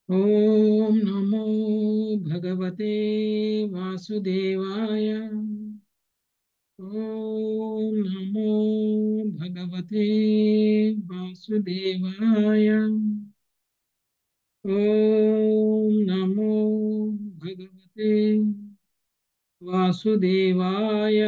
ఓం నమో భగవతే వాసుదేవాయ ఓం నమో భగవతే వాసుదేవాయ ఓం నమో భగవతే వాసుదేవాయ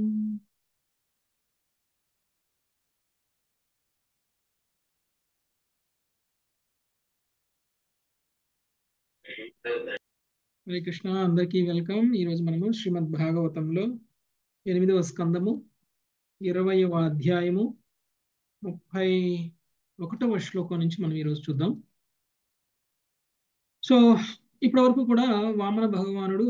హరే కృష్ణ అందరికీ వెల్కమ్ ఈరోజు మనము శ్రీమద్ భాగవతంలో ఎనిమిదవ స్కందము ఇరవయవ అధ్యాయము ముప్పై ఒకటవ శ్లోకం నుంచి మనం ఈరోజు చూద్దాం సో ఇప్పటి వరకు కూడా వామన భగవానుడు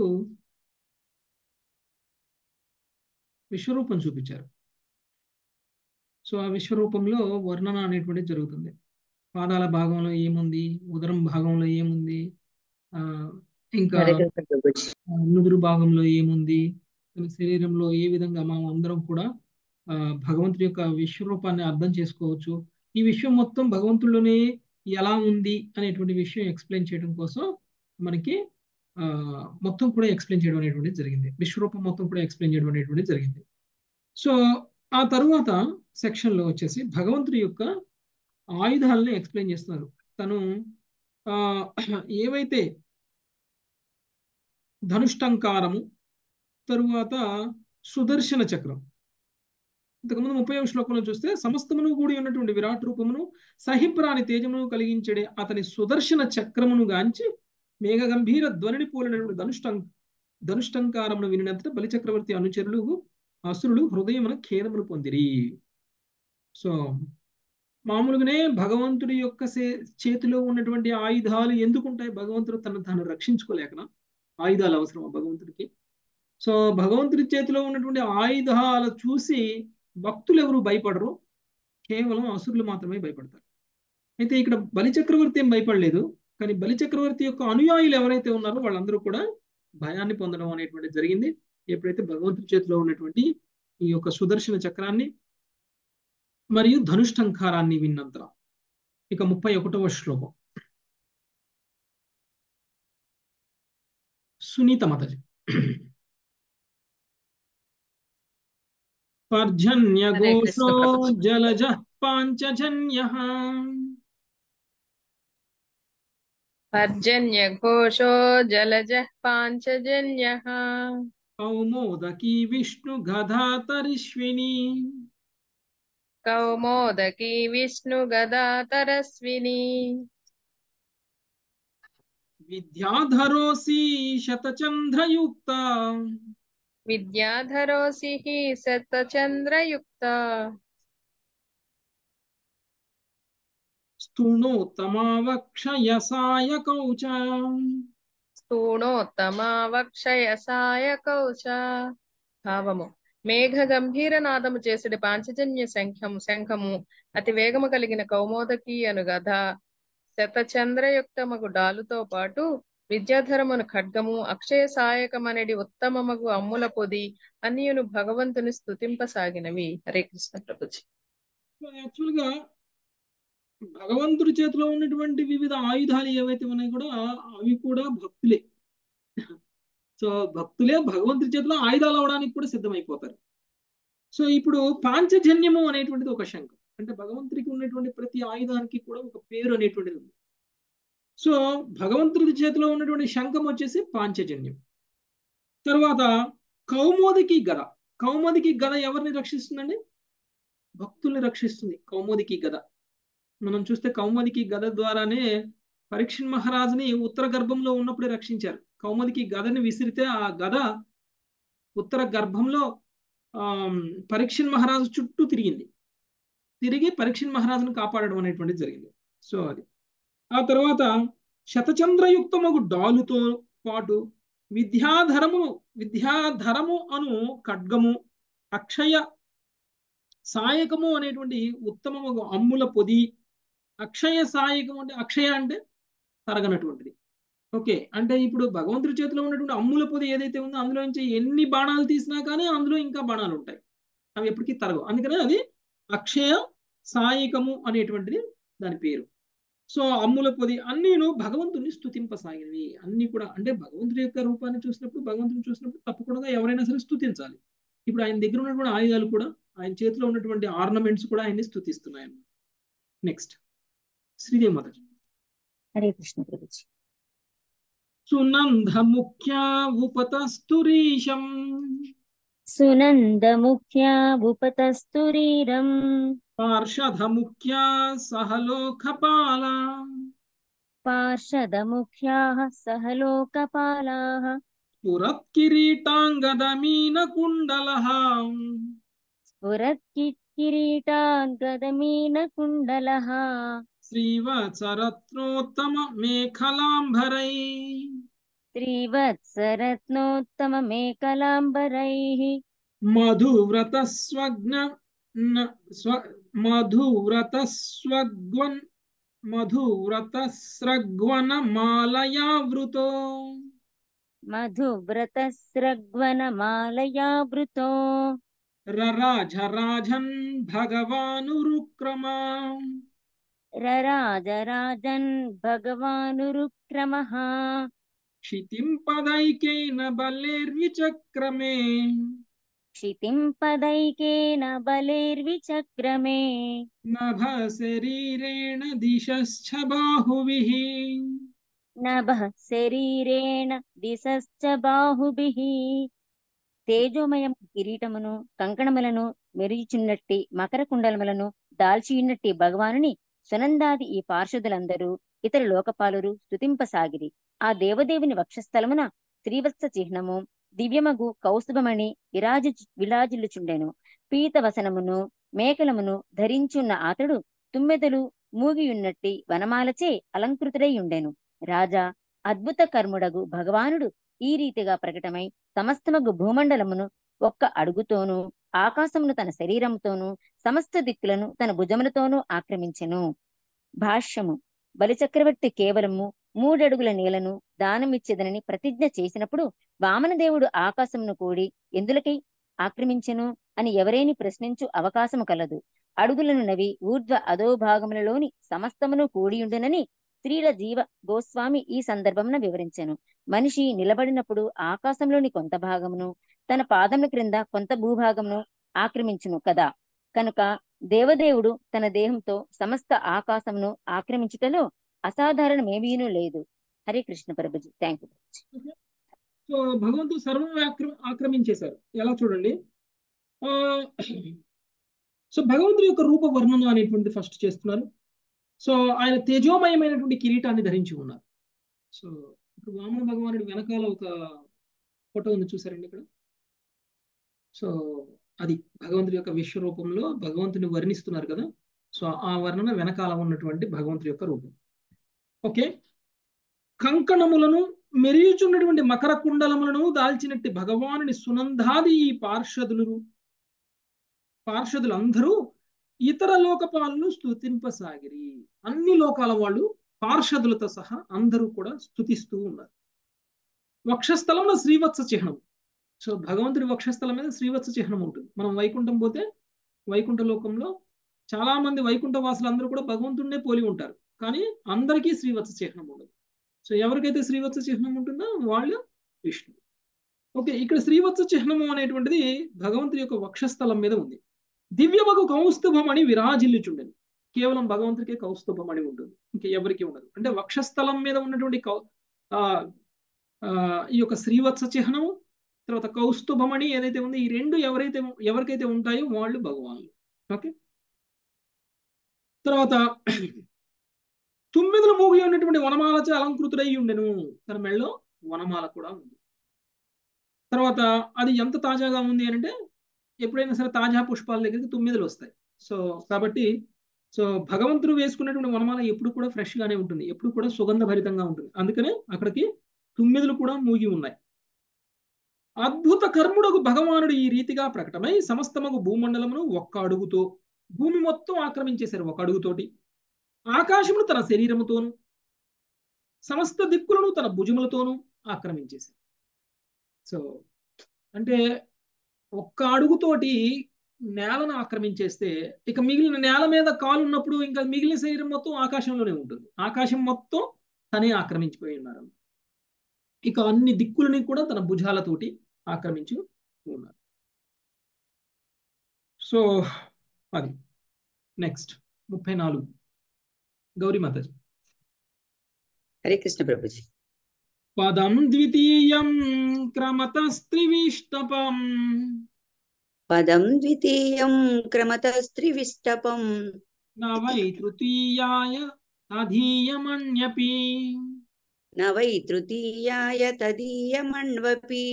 విశ్వరూపం చూపించారు సో ఆ విశ్వరూపంలో వర్ణన అనేటువంటిది జరుగుతుంది పాదాల భాగంలో ఏముంది ఉదరం భాగంలో ఏముంది ఆ ఇంకా నుదురు భాగంలో ఏముంది తన శరీరంలో ఏ విధంగా మనం అందరం కూడా ఆ భగవంతుడి యొక్క విశ్వరూపాన్ని అర్థం చేసుకోవచ్చు ఈ విశ్వం మొత్తం భగవంతుడిలోనే ఎలా ఉంది అనేటువంటి విషయం ఎక్స్ప్లెయిన్ చేయడం కోసం మనకి ఆ మొత్తం కూడా ఎక్స్ప్లెయిన్ చేయడం అనేటువంటిది జరిగింది విశ్వరూపం మొత్తం కూడా ఎక్స్ప్లెయిన్ చేయడం అనేటువంటిది జరిగింది సో ఆ తరువాత సెక్షన్ లో వచ్చేసి భగవంతుడి యొక్క ఆయుధాలని ఎక్స్ప్లెయిన్ చేస్తున్నారు తను ఆ ఏవైతే ధనుష్టంకారము తరువాత సుదర్శన చక్రం ఇంతకుముందు ముప్పై శ్లోకంలో చూస్తే సమస్తమును కూడి ఉన్నటువంటి విరాట్ రూపమును సహిప్రాని తేజమును కలిగించడే అతని సుదర్శన చక్రమును గాంచి మేఘ గంభీర ధ్వనిని పోలినటువంటి ధనుష్టం ధనుష్టంకారమును వినినంతట బలిచక్రవర్తి అనుచరులు అసురులు హృదయమున ఖేదమును పొందిరి సో మామూలుగానే భగవంతుడి యొక్క చేతిలో ఉన్నటువంటి ఆయుధాలు ఎందుకుంటాయి భగవంతుడు తను తాను రక్షించుకోలేకనా ఆయుధాలు అవసరం భగవంతుడికి సో భగవంతుడి చేతిలో ఉన్నటువంటి ఆయుధాలు చూసి భక్తులు ఎవరు భయపడరు కేవలం అసురులు మాత్రమే భయపడతారు అయితే ఇక్కడ బలిచక్రవర్తి ఏం భయపడలేదు కానీ బలిచక్రవర్తి యొక్క అనుయాయులు ఎవరైతే ఉన్నారో వాళ్ళందరూ కూడా భయాన్ని పొందడం అనేటువంటి జరిగింది ఎప్పుడైతే భగవంతుడి చేతిలో ఉన్నటువంటి ఈ యొక్క సుదర్శన చక్రాన్ని మరియు ధనుష్టంకారాన్ని విన్నంత ఇక ముప్పై ఒకటవ శ్లోకం సునీత మతజి పర్జన్యఘోషో జలజ పాంచజన్య పర్జన్యఘోషో జలజ పాంచజన్య కౌమోదకీ విష్ణు గధాతరిష్విని కౌమోదకీ విష్ణు గదాతరస్విని విద్యాధరోసి శతచంద్రయుక్త విద్యాధరోసి శతచంద్రయుక్త స్థూణోత్తమావక్షయసాయ కౌచ స్థూణోత్తమావక్షయసాయ కౌచ భావము మేఘ గంభీర నాదము చేసడి పాంచజన్య శంఖము శంఖము అతి వేగము కలిగిన కౌమోదకి అను గధ శతచంద్రయుక్తమగు డాలుతో పాటు విద్యాధరమును ఖడ్గము అక్షయ సాయకమనడి ఉత్తమమగు అమ్ముల పొది అన్యును భగవంతుని స్థుతింపసాగినవి హరే కృష్ణ ప్రభుజీ యాక్చువల్ గా భగవంతుడి చేతిలో ఉన్నటువంటి వివిధ ఆయుధాలు ఏవైతే ఉన్నాయో కూడా అవి కూడా భక్తులే సో భక్తులే భగవంతుడి చేతిలో ఆయుధాలు అవడానికి కూడా సిద్ధమైపోతారు సో ఇప్పుడు పాంచజన్యము అనేటువంటిది ఒక శంఖం అంటే భగవంతుడికి ఉన్నటువంటి ప్రతి ఆయుధానికి కూడా ఒక పేరు అనేటువంటిది ఉంది సో భగవంతుడి చేతిలో ఉన్నటువంటి శంఖం వచ్చేసి పాంచజన్యం తర్వాత కౌమోదికి గద కౌమోదికి గద ఎవరిని రక్షిస్తుందండి భక్తుల్ని రక్షిస్తుంది కౌమోదికి గద మనం చూస్తే కౌమోదికి గద ద్వారానే పరీక్షణ్ మహారాజుని ఉత్తర గర్భంలో ఉన్నప్పుడే రక్షించారు కౌమదికి గదని విసిరితే ఆ గద ఉత్తర గర్భంలో పరీక్షణ్ మహారాజు చుట్టూ తిరిగింది తిరిగి పరీక్షణ్ మహారాజును కాపాడడం అనేటువంటిది జరిగింది సో అది ఆ తర్వాత శతచంద్రయుక్తమగు డాలుతో పాటు విద్యాధరము విద్యాధరము అను ఖడ్గము అక్షయ సాయకము అనేటువంటి ఉత్తమము అమ్ముల పొది అక్షయ సాయకం అంటే అక్షయ అంటే తరగనటువంటిది ఓకే అంటే ఇప్పుడు భగవంతుడి చేతిలో ఉన్నటువంటి అమ్ముల పొది ఏదైతే ఉందో అందులో నుంచి ఎన్ని బాణాలు తీసినా కానీ అందులో ఇంకా బాణాలు ఉంటాయి అవి ఎప్పటికీ తరగవు అందుకనే అది అక్షయ సాయకము అనేటువంటిది దాని పేరు సో అమ్ముల పొది అన్నీను భగవంతుని స్థుతింపసాగినవి అన్ని కూడా అంటే భగవంతుడి యొక్క రూపాన్ని చూసినప్పుడు భగవంతుని చూసినప్పుడు తప్పకుండా ఎవరైనా సరే స్థుతించాలి ఇప్పుడు ఆయన దగ్గర ఉన్నటువంటి ఆయుధాలు కూడా ఆయన చేతిలో ఉన్నటువంటి ఆర్నమెంట్స్ కూడా ఆయన్ని స్థుతిస్తున్నాయి అన్నమాట నెక్స్ట్ శ్రీదేవి మాతాజీ హరే కృష్ణ ప్రభుజీ సునంద ముఖ్య ఉపతస్తురీశం సునందముఖ్యా ఉపతస్తురీరం పార్షద ముఖ్య సహలోకపాల పార్షదముఖ్యాः సహ లోకపాలాः పురత్కిరీటాంగదమీన కుండలః స్ఫురత్కిరీటాగదమీనకుండలः శ్రీవత్సరత్నోత్తమ మేఖలాంబరై శ్రీవత్సరత్నోత్తమమేకలాంబరైः మధువ్రతస్వగ్న న- స్వ- మధువ్రతస్వగ్వన్ మధువ్రతస్రగ్వన మాలయావృతో మధువ్రతస్రగ్వనమాలయావృతో రరాజరాజన్ భగవానురుక్రమా రరాజరాజన్ భగవానురుక్రమः క్షితిం పదైకేన బలేర్విచక్రమే क्षितिं पदैकेन बलेर्विचक्रमे నభ శరీరేణ దిశశ్చ బాహువిః నభః శరీరేణ దిశశ్చ బాహుభిః తేజోమయం కిరీటమును కంకణములను మెరుగుచున్నట్టి మకర కుండలములను దాల్చియున్నట్టి భగవానుని సునందాది ఈ పార్షదులందరూ ఇతర లోకపాలురు స్తుతింపసాగిరి ఆ దేవదేవుని వక్షస్థలమున శ్రీవత్స చిహ్నము దివ్యమగు కౌస్తుభమణి విరాజు విలాజిల్లుచుండెను పీతవసనమును మేకలమును ధరించున్న అతడు తుమ్మెదలు మూగియున్నట్టి వనమాలచే అలంకృతుడై ఉండెను రాజా అద్భుత కర్ముడగు భగవానుడు ఈ రీతిగా ప్రకటమై సమస్తమగు భూమండలమును ఒక్క అడుగుతోనూ ఆకాశమును తన శరీరముతోనూ సమస్త దిక్కులను తన భుజములతోనూ ఆక్రమించెను భాష్యము బలిచక్రవర్తి కేవలము మూడడుగుల నేలను దానమిచ్చేదనని ప్రతిజ్ఞ చేసినప్పుడు వామనదేవుడు ఆకాశమును కూడి ఎందులకై ఆక్రమించెను అని ఎవరేని ప్రశ్నించు అవకాశము కలదు అడుగులను నవి ఊర్ధ్వ అధోభాగములలోని సమస్తమును కూడియుండునని స్త్రీల జీవ గోస్వామి ఈ సందర్భమున వివరించెను మనిషి నిలబడినప్పుడు ఆకాశంలోని కొంత భాగమును తన పాదముల క్రింద కొంత భూభాగమును ఆక్రమించును కదా కనుక దేవదేవుడు తన దేహంతో సమస్త ఆకాశమును ఆక్రమించుటలో అసాధారణమేమీనూ లేదు హరే కృష్ణ ప్రభుజీ థ్యాంక్ యూ సో భగవంతుడు సర్వం ఆక్ర ఆక్రమించేశారు ఎలా చూడండి ఆ, సో భగవంతుడి యొక్క రూప వర్ణన అనేటువంటి ఫస్ట్ చేస్తున్నారు సో ఆయన తేజోమయమైనటువంటి కిరీటాన్ని ధరించి ఉన్నారు సో ఇప్పుడు వామన భగవానుడి వెనకాల ఒక ఫోటో ఉంది చూసారండి ఇక్కడ సో అది భగవంతుడి యొక్క విశ్వరూపంలో భగవంతుని వర్ణిస్తున్నారు కదా సో ఆ వర్ణన వెనకాల ఉన్నటువంటి భగవంతుడి యొక్క రూపం ఓకే కంకణములను మెరియుచున్నటువంటి మకర కుండలములను దాల్చినట్టి భగవానుని సునందాది ఈ పార్షదులు పార్షదులందరూ ఇతర లోకపాలను స్తుతింపసాగిరి అన్ని లోకాల వాళ్ళు పార్షదులతో సహా అందరూ కూడా స్తుతిస్తూ ఉన్నారు వక్షస్థలంలో శ్రీవత్స చిహ్నం సో భగవంతుడి వక్షస్థలం మీద శ్రీవత్స చిహ్నం ఉంటుంది మనం వైకుంఠం పోతే వైకుంఠ లోకంలో చాలా మంది వైకుంఠ వాసులు అందరూ కూడా భగవంతుడినే పోలి ఉంటారు కానీ అందరికీ శ్రీవత్స చిహ్నం ఉండదు సో ఎవరికైతే శ్రీవత్స చిహ్నం ఉంటుందో వాళ్ళు విష్ణు ఓకే ఇక్కడ శ్రీవత్స చిహ్నము అనేటువంటిది భగవంతుడి యొక్క వక్షస్థలం మీద ఉంది దివ్యమగు కౌస్తుభం అని విరాజిల్లుచుండెను కేవలం భగవంతుడికే కౌస్తుభం అని ఉంటుంది ఇంకా ఎవరికి ఉండదు అంటే వక్షస్థలం మీద ఉన్నటువంటి కౌ ఆ, ఆ, ఈ యొక్క శ్రీవత్స చిహ్నము తర్వాత కౌస్తుభమణి ఏదైతే ఉందో ఈ రెండు ఎవరైతే ఎవరికైతే ఉంటాయో వాళ్ళు భగవాన్లు ఓకే తర్వాత తుమ్మిదలు మూగి ఉన్నటువంటి వనమాలచే అలంకృతుడై ఉండెను తన మెళ్ళలో వనమాల కూడా ఉంది తర్వాత అది ఎంత తాజాగా ఉంది అంటే ఎప్పుడైనా సరే తాజా పుష్పాల దగ్గరికి తుమ్మిదలు వస్తాయి సో కాబట్టి సో భగవంతుడు వేసుకున్నటువంటి వనమాల ఎప్పుడు కూడా ఫ్రెష్ గానే ఉంటుంది ఎప్పుడు కూడా సుగంధ భరితంగా ఉంటుంది అందుకనే అక్కడికి తుమ్మిదలు కూడా మూగి ఉన్నాయి అద్భుత కర్ముడకు భగవానుడు ఈ రీతిగా ప్రకటమై సమస్తమగు భూమండలమును ఒక్క అడుగుతో భూమి మొత్తం ఆక్రమించేశారు ఒక అడుగుతోటి ఆకాశమును తన శరీరముతోను సమస్త దిక్కులను తన భుజములతోనూ ఆక్రమించేశారు సో అంటే ఒక్క అడుగుతోటి నేలను ఆక్రమించేస్తే ఇక మిగిలిన నేల మీద కాలు ఉన్నప్పుడు ఇంకా మిగిలిన శరీరం మొత్తం ఆకాశంలోనే ఉంటుంది ఆకాశం మొత్తం తనే ఆక్రమించిపోయి ఉన్నారు ఇక అన్ని దిక్కులని కూడా తన భుజాలతోటి ఆక్రమించి ఉన్నారు సో అది నెక్స్ట్ ముప్పై నాలుగు గౌరీ మాతాజీ హరే కృష్ణ ప్రభుజీ పదం ద్వితీయం క్రమతస్త్రివిష్టపం పదం ద్వితీయం క్రమతస్త్రివిష్టపం న వై తృతీయాయ అధీయమన్యపి న వై తృతీయాయ తదీయమణ్వపి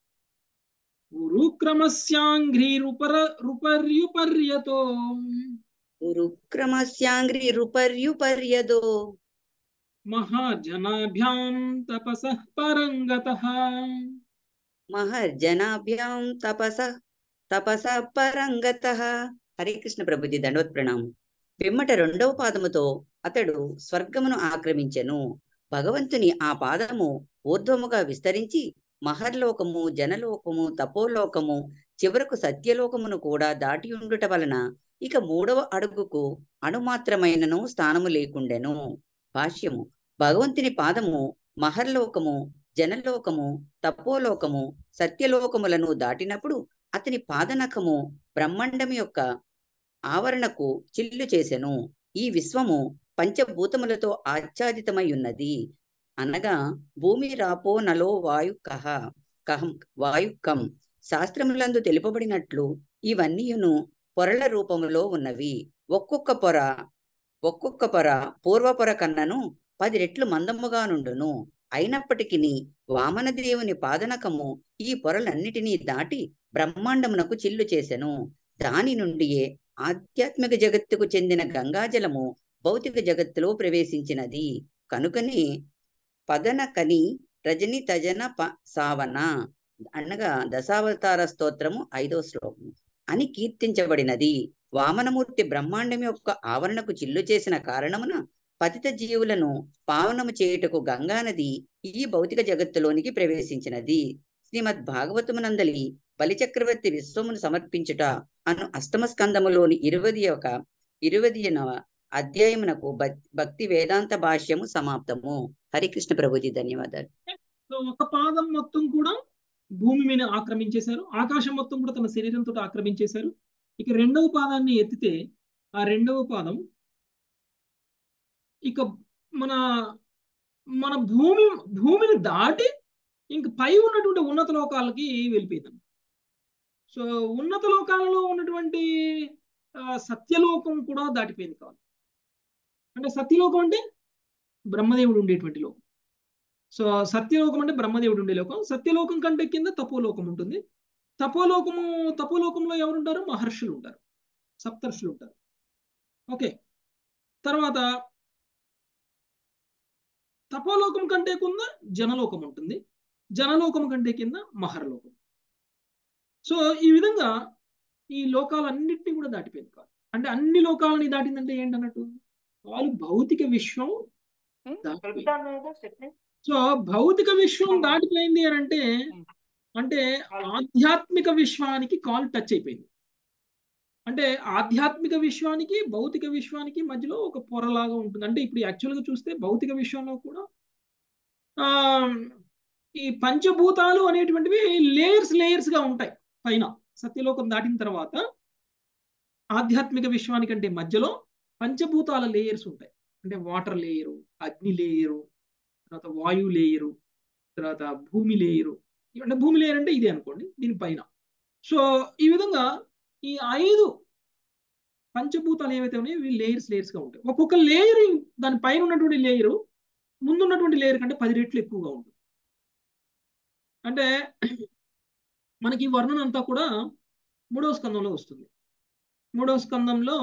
గురుక్రమస్యాంఘ్రీరుపర రుపర్యుపర్యతో గురుక్రమస్యాంగ్రిరుపర్యుపర్యదో మహాజనాభ్యాం తపసః పరంగతః మహర్జనాభ్యాం తపస తపస పరంగత హరే కృష్ణ ప్రభుజీ దండవత్ ప్రణామం పిమ్మట రెండవ పాదముతో అతడు స్వర్గమును ఆక్రమించెను భగవంతుని ఆ పాదము ఊర్ధ్వముగా విస్తరించి మహర్లోకము జనలోకము తపోలోకము చివరకు సత్యలోకమును కూడా దాటి ఉండుట వలన ఇక మూడవ అడుగుకు అణుమాత్రమైనను స్థానము లేకుండెను భాష్యము భగవంతుని పాదము మహర్లోకము జనలోకము తపోలోకము సత్యలోకములను దాటినప్పుడు అతని పాదనఖము బ్రహ్మాండం యొక్క ఆవరణకు చిల్లు చేసెను ఈ విశ్వము పంచభూతములతో ఆచ్ఛాదితమై ఉన్నది అనగా భూమి రాపో నలో వాయు కహ కహం వాయు కం శాస్త్రములందు తెలుపబడినట్లు ఇవన్నీయును పొరల రూపములో ఉన్నవి ఒక్కొక్క పొర ఒక్కొక్క పొర పూర్వపొర కన్నను పది రెట్లు మందముగా నుండును అయినప్పటికీ వామనదేవుని పాదనకము ఈ పొరలన్నిటినీ దాటి బ్రహ్మాండమునకు చిల్లు చేసెను దాని నుండియే ఆధ్యాత్మిక జగత్తుకు చెందిన గంగాజలము భౌతిక జగత్తులో ప్రవేశించినది కనుకనే పదన కని రజని తజన ప సావన అనగా దశావతార స్తోత్రము ఐదో శ్లోకము అని కీర్తించబడినది వామనమూర్తి బ్రహ్మాండం యొక్క ఆవరణకు చిల్లు చేసిన కారణమున పతిత జీవులను పావనము చేయుటకు గంగానది ఈ భౌతిక జగత్తులోనికి ప్రవేశించినది శ్రీమద్ భాగవతమునందలి బలిచక్రవర్తి విశ్వమును సమర్పించుట అను అష్టమ స్కందములోని ఇరువది ఒక ఇరువదినవ అధ్యాయమునకు భక్తి వేదాంత భాష్యము సమాప్తము హరికృష్ణ ప్రభుజీ ధన్యవాదాలు సో ఒక పాదం మొత్తం కూడా భూమి మీద ఆక్రమించేశారు ఆకాశం మొత్తం కూడా తన శరీరంతో ఆక్రమించేశారు ఇక రెండవ పాదాన్ని ఎత్తితే ఆ రెండవ పాదం ఇక మన మన భూమి భూమిని దాటి ఇంక పై ఉన్నటువంటి ఉన్నత లోకాలకి వెళ్ళిపోయింది సో ఉన్నత లోకాలలో ఉన్నటువంటి సత్యలోకం కూడా దాటిపోయింది కావాలి అంటే సత్యలోకం అంటే బ్రహ్మదేవుడు ఉండేటువంటి లోకం సో సత్యలోకం అంటే బ్రహ్మదేవుడు ఉండే లోకం సత్యలోకం కంటే కింద తపోలోకం ఉంటుంది తపోలోకము తపోలోకంలో ఎవరుంటారు మహర్షులు ఉంటారు సప్తర్షులు ఉంటారు ఓకే తర్వాత తపోలోకం కంటే కింద జనలోకం ఉంటుంది జనలోకం కంటే కింద మహర్లోకం సో ఈ విధంగా ఈ లోకాలన్నింటినీ కూడా దాటిపోయింది కాదు అంటే అన్ని లోకాలని దాటిందంటే ఏంటన్నట్టు వాళ్ళు భౌతిక విశ్వం సో భౌతిక విశ్వం దాటిపోయింది అని అంటే అంటే ఆధ్యాత్మిక విశ్వానికి కాల్ టచ్ అయిపోయింది అంటే ఆధ్యాత్మిక విశ్వానికి భౌతిక విశ్వానికి మధ్యలో ఒక పొరలాగా ఉంటుంది అంటే ఇప్పుడు యాక్చువల్గా చూస్తే భౌతిక విశ్వంలో కూడా ఆ ఈ పంచభూతాలు అనేటువంటివి లేయర్స్ లేయర్స్ గా ఉంటాయి పైన సత్యలోకం దాటిన తర్వాత ఆధ్యాత్మిక విశ్వానికంటే మధ్యలో పంచభూతాల లేయర్స్ ఉంటాయి అంటే వాటర్ లేయరు అగ్ని లేయరు తర్వాత వాయు లేయరు తర్వాత భూమి లేయరు అంటే భూమి లేయర్ అంటే ఇదే అనుకోండి దీనిపైన సో ఈ విధంగా ఈ ఐదు పంచభూతాలు ఏవైతే ఉన్నాయో ఇవి లేయర్స్ లేయర్స్గా ఉంటాయి ఒక్కొక్క లేయర్ దాని పైన ఉన్నటువంటి లేయరు ముందున్నటువంటి లేయర్ కంటే పది రెట్లు ఎక్కువగా ఉంటుంది అంటే మనకి వర్ణన అంతా కూడా మూడవ స్కందంలో వస్తుంది మూడవ స్కందంలో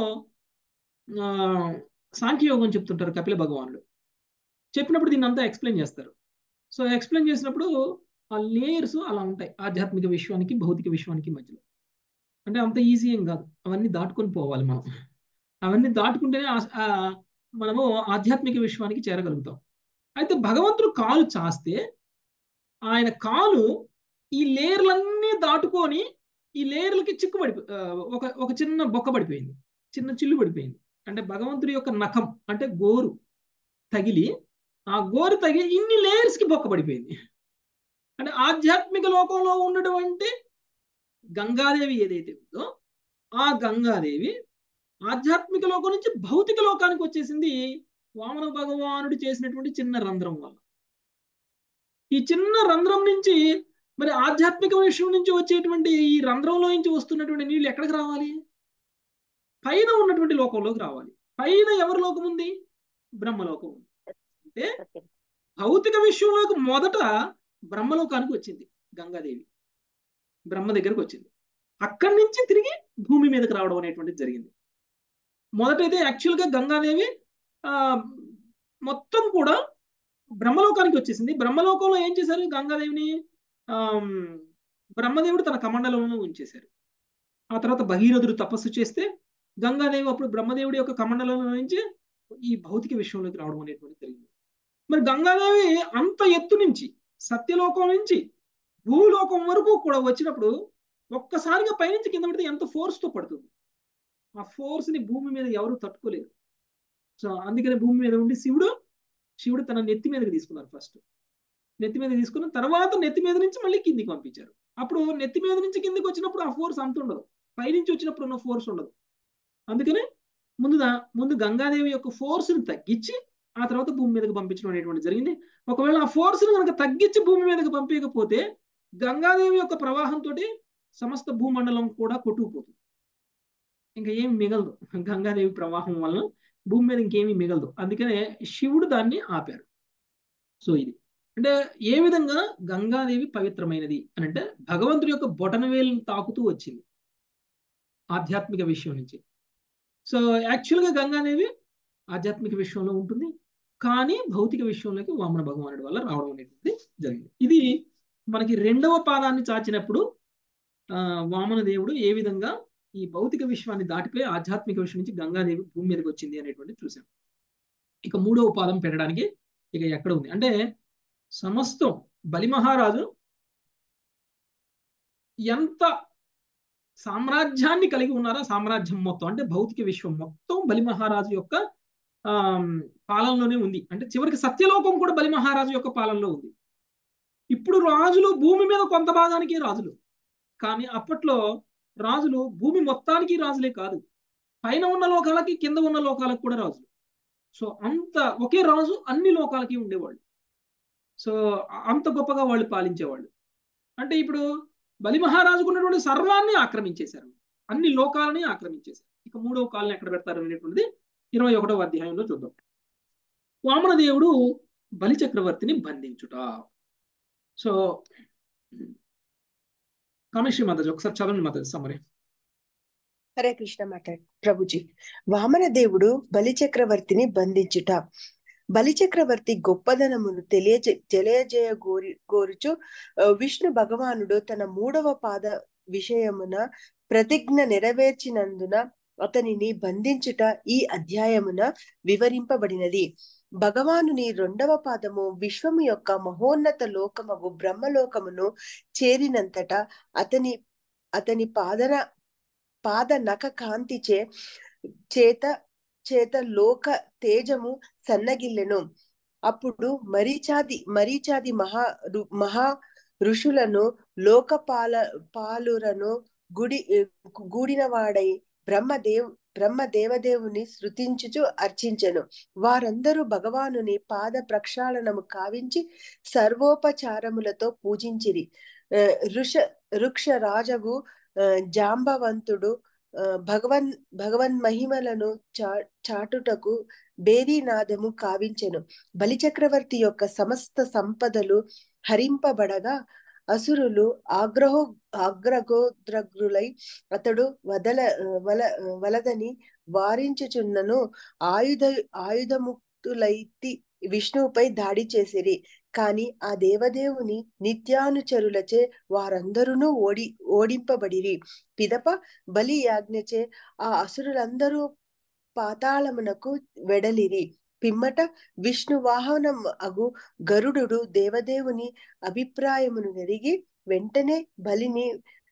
సాంఖ్యయోగం చెప్తుంటారు కపిల భగవానుడు చెప్పినప్పుడు దీన్ని అంతా ఎక్స్ప్లెయిన్ చేస్తారు సో ఎక్స్ప్లెయిన్ చేసినప్పుడు ఆ లేయర్స్ అలా ఉంటాయి ఆధ్యాత్మిక విశ్వానికి భౌతిక విశ్వానికి మధ్యలో అంటే అంత ఈజీ ఏం కాదు అవన్నీ దాటుకొని పోవాలి మనం అవన్నీ దాటుకుంటేనే మనము ఆధ్యాత్మిక విశ్వానికి చేరగలుగుతాం అయితే భగవంతుడు కాలు చాస్తే ఆయన కాలు ఈ లేయర్లన్నీ దాటుకొని ఈ లేయర్లకి చిక్కు పడిపో ఆ, ఒక ఒక చిన్న బొక్క పడిపోయింది చిన్న చిల్లు పడిపోయింది అంటే భగవంతుడి యొక్క నఖం అంటే గోరు తగిలి ఆ గోరు తగిలి ఇన్ని layers కి బొక్క పడిపోయింది అంటే ఆధ్యాత్మిక లోకంలో ఉన్నటువంటి గంగాదేవి ఏదైతే ఉందో ఆ గంగాదేవి ఆధ్యాత్మిక లోకం నుంచి భౌతిక లోకానికి వచ్చేసింది వామన భగవానుడు చేసినటువంటి చిన్న రంధ్రం వల్ల ఈ చిన్న రంధ్రం నుంచి మరి ఆధ్యాత్మిక విషయం నుంచి వచ్చేటువంటి ఈ రంధ్రంలో నుంచి వస్తున్నటువంటి నీళ్ళు ఎక్కడికి రావాలి పైన ఉన్నటువంటి లోకంలోకి రావాలి పైన ఎవరి లోకం ఉంది బ్రహ్మలోకం ఉంది అంటే సత్యం భౌతిక విషయంలోకి మొదట బ్రహ్మలోకానికి వచ్చింది గంగాదేవి బ్రహ్మ దగ్గరకు వచ్చింది అక్కడి నుంచి తిరిగి భూమి మీదకి రావడం అనేటువంటిది జరిగింది మొదటైతే యాక్చువల్గా గంగాదేవి ఆ మొత్తం కూడా బ్రహ్మలోకానికి వచ్చేసింది బ్రహ్మలోకంలో ఏం చేశారు గంగాదేవిని ఆ బ్రహ్మదేవుడు తన కమండలంలో ఉంచేశారు ఆ తర్వాత భగీరథుడు తపస్సు చేస్తే గంగాదేవి అప్పుడు బ్రహ్మదేవుడి యొక్క కమండలంలో నుంచి ఈ భౌతిక విషయంలోకి రావడం అనేటువంటి జరిగింది మరి గంగాదేవి అంత ఎత్తు నుంచి సత్యలోకం నుంచి భూలోకం వరకు కూడా వచ్చినప్పుడు ఒక్కసారిగా పైనుంచి కింద పడితే ఎంత force తో పడుతుంది ఆ force ని భూమి మీద ఎవరు తట్టుకోలేరు సో అందుకని భూమి మీద ఉండి శివుడు శివుడు తన నెత్తి మీదకి తీసుకున్నారు ఫస్ట్ నెత్తి మీద తీసుకున్న తర్వాత నెత్తి మీద నుంచి మళ్ళీ కిందికి పంపించారు అప్పుడు నెత్తి మీద నుంచి కిందికి వచ్చినప్పుడు ఆ ఫోర్స్ అంత ఉండదు పైనుంచి వచ్చినప్పుడు ఉన్న ఫోర్స్ ఉండదు అందుకని ముందుగా ముందు గంగాదేవి యొక్క ఫోర్స్ ని తగ్గించి ఆ తర్వాత భూమి మీదకి పంపించడం అనేటువంటి జరిగింది ఒకవేళ ఆ ఫోర్స్ ని కనుక తగ్గించి భూమి మీదకి పంపించకపోతే గంగాదేవి యొక్క ప్రవాహంతో సమస్త భూమండలం కూడా కొట్టుకుపోతుంది ఇంకా ఏం మిగలదు గంగాదేవి ప్రవాహం వల్ల భూమి మీద ఇంకేమీ మిగలదు అందుకనే శివుడు దాన్ని ఆపారు సో ఇది అంటే ఏ విధంగా గంగాదేవి పవిత్రమైనది అని అంటే భగవంతుడి యొక్క బొటనవేలుని తాకుతూ వచ్చింది ఆధ్యాత్మిక విషయం నుంచి సో యాక్చువల్గా గంగాదేవి ఆధ్యాత్మిక విషయంలో ఉంటుంది కానీ భౌతిక విషయంలోకి వామన భగవానుడి వల్ల రావడం అనేటువంటిది జరిగింది ఇది మనకి రెండవ పాదాన్ని చాచినప్పుడు ఆ వామన దేవుడు ఏ విధంగా ఈ భౌతిక విశ్వాన్ని దాటిపోయి ఆధ్యాత్మిక విషయం నుంచి గంగాదేవి భూమి మీదకి వచ్చింది అనేటువంటి చూసాం ఇక మూడవ పాదం పెట్టడానికి ఇక ఎక్కడ ఉంది అంటే సమస్తం బలి మహారాజు ఎంత సామ్రాజ్యాన్ని కలిగి ఉన్నారా సామ్రాజ్యం మొత్తం అంటే భౌతిక విశ్వం మొత్తం బలి మహారాజు యొక్క ఆ పాలనలోనే ఉంది అంటే చివరికి సత్యలోకం కూడా బలి మహారాజు యొక్క పాలనలో ఉంది ఇప్పుడు రాజులు భూమి మీద కొంత భాగానికి రాజులు కానీ అప్పట్లో రాజులు భూమి మొత్తానికి రాజులే కాదు పైన ఉన్న లోకాలకి కింద ఉన్న లోకాలకు కూడా రాజులు సో అంత ఒకే రాజు అన్ని లోకాలకి ఉండేవాళ్ళు సో అంత గొప్పగా వాళ్ళు పాలించేవాళ్ళు అంటే ఇప్పుడు బలి మహారాజుకు ఉన్నటువంటి సర్వాన్ని ఆక్రమించేశారు అన్ని లోకాలని ఆక్రమించేశారు ఇక మూడవ కాలని ఎక్కడ పెడతారు అనేటువంటిది ఇరవై ఒకటవ అధ్యాయంలో చూద్దాం వామన దేవుడు బలి చక్రవర్తిని బంధించుట సో కామేశ్వరి మాతాజీ ఒకసారి చదవండి మాతాజీ సమరి హరే కృష్ణ మాట్లాడు ప్రభుజీ వామన దేవుడు బలి చక్రవర్తిని బంధించుట బలి చక్రవర్తి గొప్పదనమును తెలియజే తెలియజేయ గోరి కోరుచు ఆ, విష్ణు భగవానుడు తన మూడవ పాద విషయమున ప్రతిజ్ఞ నెరవేర్చినందున అతనిని బంధించుట ఈ అధ్యాయమున వివరింపబడినది భగవానుని రెండవ పాదము విశ్వము యొక్క మహోన్నత లోకమగు బ్రహ్మలోకమును చేరినంతట అతని అతని పాదన పాద నఖ కాంతిచే చేత చేత లోక తేజము సన్నగిల్లెను అప్పుడు మరీచాది మరీచాది మహా రు- మహా ఋషులను లోకపాల పాలురను గుడి గూడినవాడై బ్రహ్మదేవ్ బ్రహ్మ దేవదేవుని శృతించుచు అర్చించెను వారందరూ భగవానుని పాద ప్రక్షాళనము కావించి సర్వోపచారములతో పూజించిరి ఆ, ఋష వృక్ష రాజగు ఆ, జాంబవంతుడు ఆ, భగవన్ భగవన్ మహిమలను చా చాటుటకు బేరీనాదము కావించెను బలిచక్రవర్తి యొక్క సమస్త సంపదలు హరింపబడగా అసురులు ఆగ్రహో ఆగ్రగోద్రగ్రులై అతడు వదల వల వలదని వారించుచున్నను ఆయుధ ఆయుధముక్తులైతి విష్ణువుపై దాడి చేసిరి కాని ఆ దేవదేవుని నిత్యానుచరులచే వారందరూ ఓడి ఓడింపబడిరి పిదప బలి యాజ్ఞచే ఆ అసురులందరూ పాతాళమునకు వెడలిరి పిమ్మట విష్ణు వాహనం అగు గరుడు దేవదేవుని అభిప్రాయమును నెరిగి వెంటనే బలిని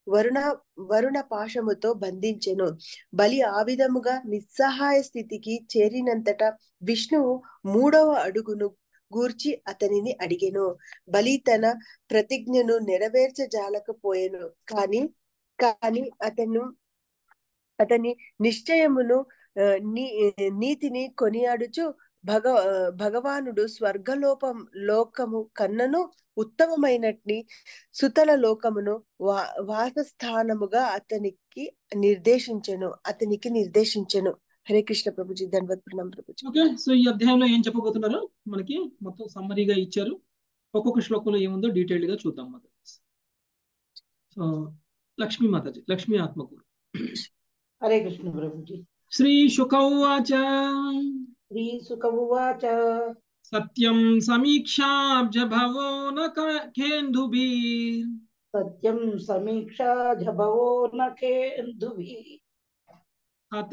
వరుణ వరుణ పాశముతో బంధించెను బలి ఆ విధముగా నిస్సహాయ స్థితికి చేరినంతట విష్ణువు మూడవ అడుగును గూర్చి అతనిని అడిగెను బలి తన ప్రతిజ్ఞను నెరవేర్చజాలకపోయెను కాని కాని అతను అతని నిశ్చయమును ఆ, నీ నీతిని కొనియాడుచు భగ ఆ, భగవానుడు స్వర్గలోపం లోకము కన్నను ఉత్తమమైనట్ని సుతల లోకమును వా వాసస్థానముగా అతనికి నిర్దేశించెను అతనికి నిర్దేశించెను హరే కృష్ణ ప్రభుజీ ధన్వత్ ప్రణాం ప్రభుజీ ఓకే సో ఈ అధ్యాయంలో ఏం చెప్పబోతున్నారో మనకి మొత్తం సమ్మరీగా ఇచ్చారు ఒక్కొక్క శ్లోకంలో ఏముందో డీటెయిల్డ్ గా చూద్దాం మాత సో లక్ష్మీ మాతాజీ లక్ష్మీ ఆత్మకూరు హరే కృష్ణ ప్రభుజీ శ్రీ శుకౌవాచ శ్రీ సుఖ ఉవాచ సత్యం సమీక్షాబ్జ భవో న కేందుభీర్ సత్యం సమీక్షా జభవో నఖేందుభి అత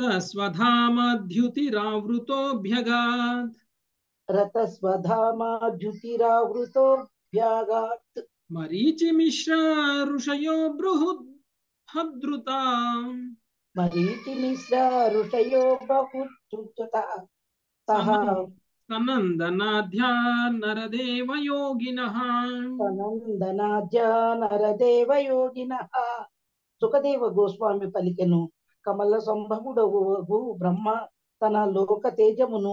స్వధామద్యుతిరావృతోభ్యగాత్ రతస్వధామాద్యుతిరావృతోభ్యాగాత్ మరీచి మిశ్ర ఋషయో బృహద్ భద్రుతా మరీచి మిశ్ర ఋషయో బహుచ్యుత సహ సనందనాధ్యా నరదేవ యోగినః సనందనాద్య నరదేవ యోగిన సుఖదేవ గోస్వామి పలికెను కమల సంభవుడవు బ్రహ్మ తన లోక తేజమును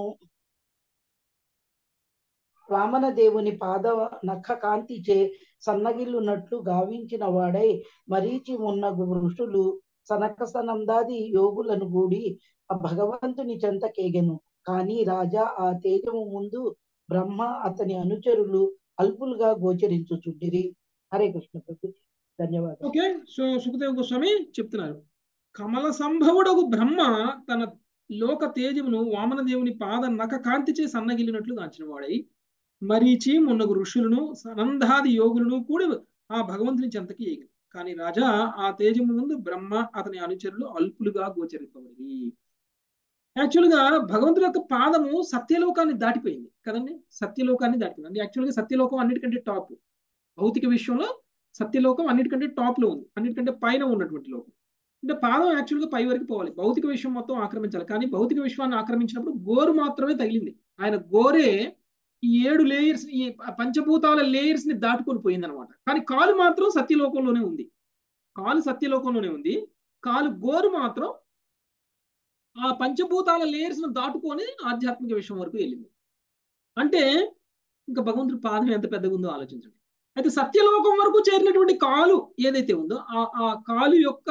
వామన దేవుని పాద నఖ కాంతిచే సన్నగిల్లునట్లు గావించిన వాడై మరీచి ఉన్న ఋషులు సనక సనందాది యోగులను గూడి ఆ భగవంతుని చెంతకేగెను కానీ రాజా ఆ తేజము ముందు బ్రహ్మ అతని అనుచరులు అల్పులుగా గోచరించుచుండిరి హరే కృష్ణ ప్రభు ధన్యవాదాలు ఓకే సో సుఖదేవ గోస్వామి చెప్తున్నారు కమల సంభవుడగు బ్రహ్మ తన లోక తేజమును వామన దేవుని పాద నఖ కాంతిచే సన్నగిల్లినట్లు గాంచిన వాడై మరీచి మున్నగు ఋషులను సనందాది యోగులను కూడి ఆ భగవంతుని చెంతకి ఏగి కానీ రాజా ఆ తేజము ముందు బ్రహ్మ అతని అనుచరులు అల్పులుగా గోచరింపబడి యాక్చువల్గా భగవంతుడి యొక్క పాదము సత్యలోకాన్ని దాటిపోయింది కదండి సత్యలోకాన్ని దాటిపోయింది అంటే యాక్చువల్గా సత్యలోకం అన్నిటికంటే టాప్ భౌతిక విషయంలో సత్యలోకం అన్నిటికంటే టాప్ లో ఉంది అన్నిటికంటే పైన ఉన్నటువంటి లోకం అంటే పాదం యాక్చువల్గా పై వరకు పోవాలి భౌతిక విషయం మొత్తం ఆక్రమించాలి కానీ భౌతిక విశ్వాన్ని ఆక్రమించినప్పుడు గోరు మాత్రమే తగిలింది ఆయన గోరే ఈ ఏడు లేయర్స్ ఈ పంచభూతాల లేయర్స్ ని దాటుకొని పోయింది అనమాట కానీ కాలు మాత్రం సత్యలోకంలోనే ఉంది కాలు సత్యలోకంలోనే ఉంది కాలు గోరు మాత్రం ఆ పంచభూతాల లేయర్స్ ను దాటుకొని ఆధ్యాత్మిక విషయం వరకు వెళ్ళింది అంటే ఇంకా భగవంతుడి పాదం ఎంత పెద్దగా ఉందో ఆలోచించండి అయితే సత్యలోకం వరకు చేరినటువంటి కాలు ఏదైతే ఉందో ఆ ఆ కాలు యొక్క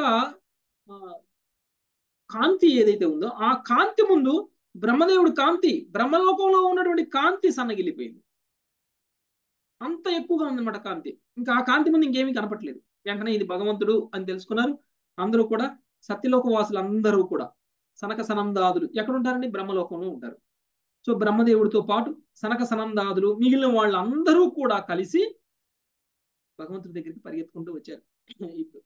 కాంతి ఏదైతే ఉందో ఆ కాంతి ముందు బ్రహ్మదేవుడి కాంతి బ్రహ్మలోకంలో ఉన్నటువంటి కాంతి సన్నగిల్లిపోయింది అంత ఎక్కువగా ఉందన్నమాట కాంతి ఇంకా ఆ కాంతి ముందు ఇంకేమీ కనపట్లేదు వెంటనే ఇది భగవంతుడు అని తెలుసుకున్నారు అందరూ కూడా సత్యలోక వాసులు అందరూ కూడా సనక సనందాదులు ఎక్కడ ఉంటారండి బ్రహ్మలోకంలో ఉంటారు సో బ్రహ్మదేవుడితో పాటు సనక సనందాదులు మిగిలిన వాళ్ళందరూ కూడా కలిసి భగవంతుడి దగ్గరికి పరిగెత్తుకుంటూ వచ్చారు ఇప్పుడు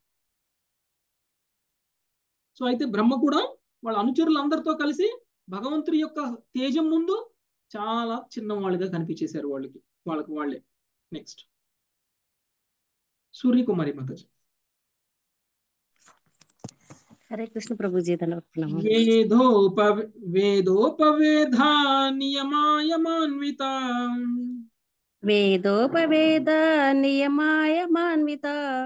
సో అయితే బ్రహ్మ కూడా వాళ్ళ అనుచరులందరితో కలిసి భగవంతుడి యొక్క తేజం ముందు చాలా చిన్నవాళ్ళుగా కనిపించేశారు వాళ్ళకి వాళ్ళకి వాళ్ళే నెక్స్ట్ సూర్యకుమారి మాతాజీ హరే కృష్ణ ప్రభుజీ ధన్యవాదాలు వేదోప వేదోపవేధా నియమాయమాన్విత వేదోపవేద నియమాయమాన్విత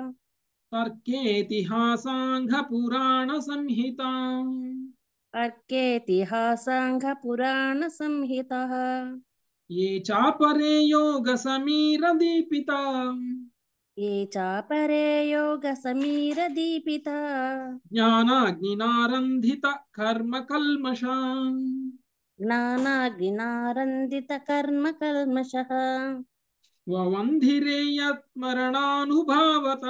తర్కేతిహాసాంఘ పురాణ సంహిత అర్కేతిహాసాంఘ పురాణ సంహిత ఏ చాపరే యోగ సమీర దీపిత ఏ చాపరే యోగ సమీర దీపిత జ్ఞానాగ్నినారంధిత కర్మ కల్మష జ్ఞానాగ్నినారందిత కర్మ కల్మష వవంధిరేయత్మరణానుభావత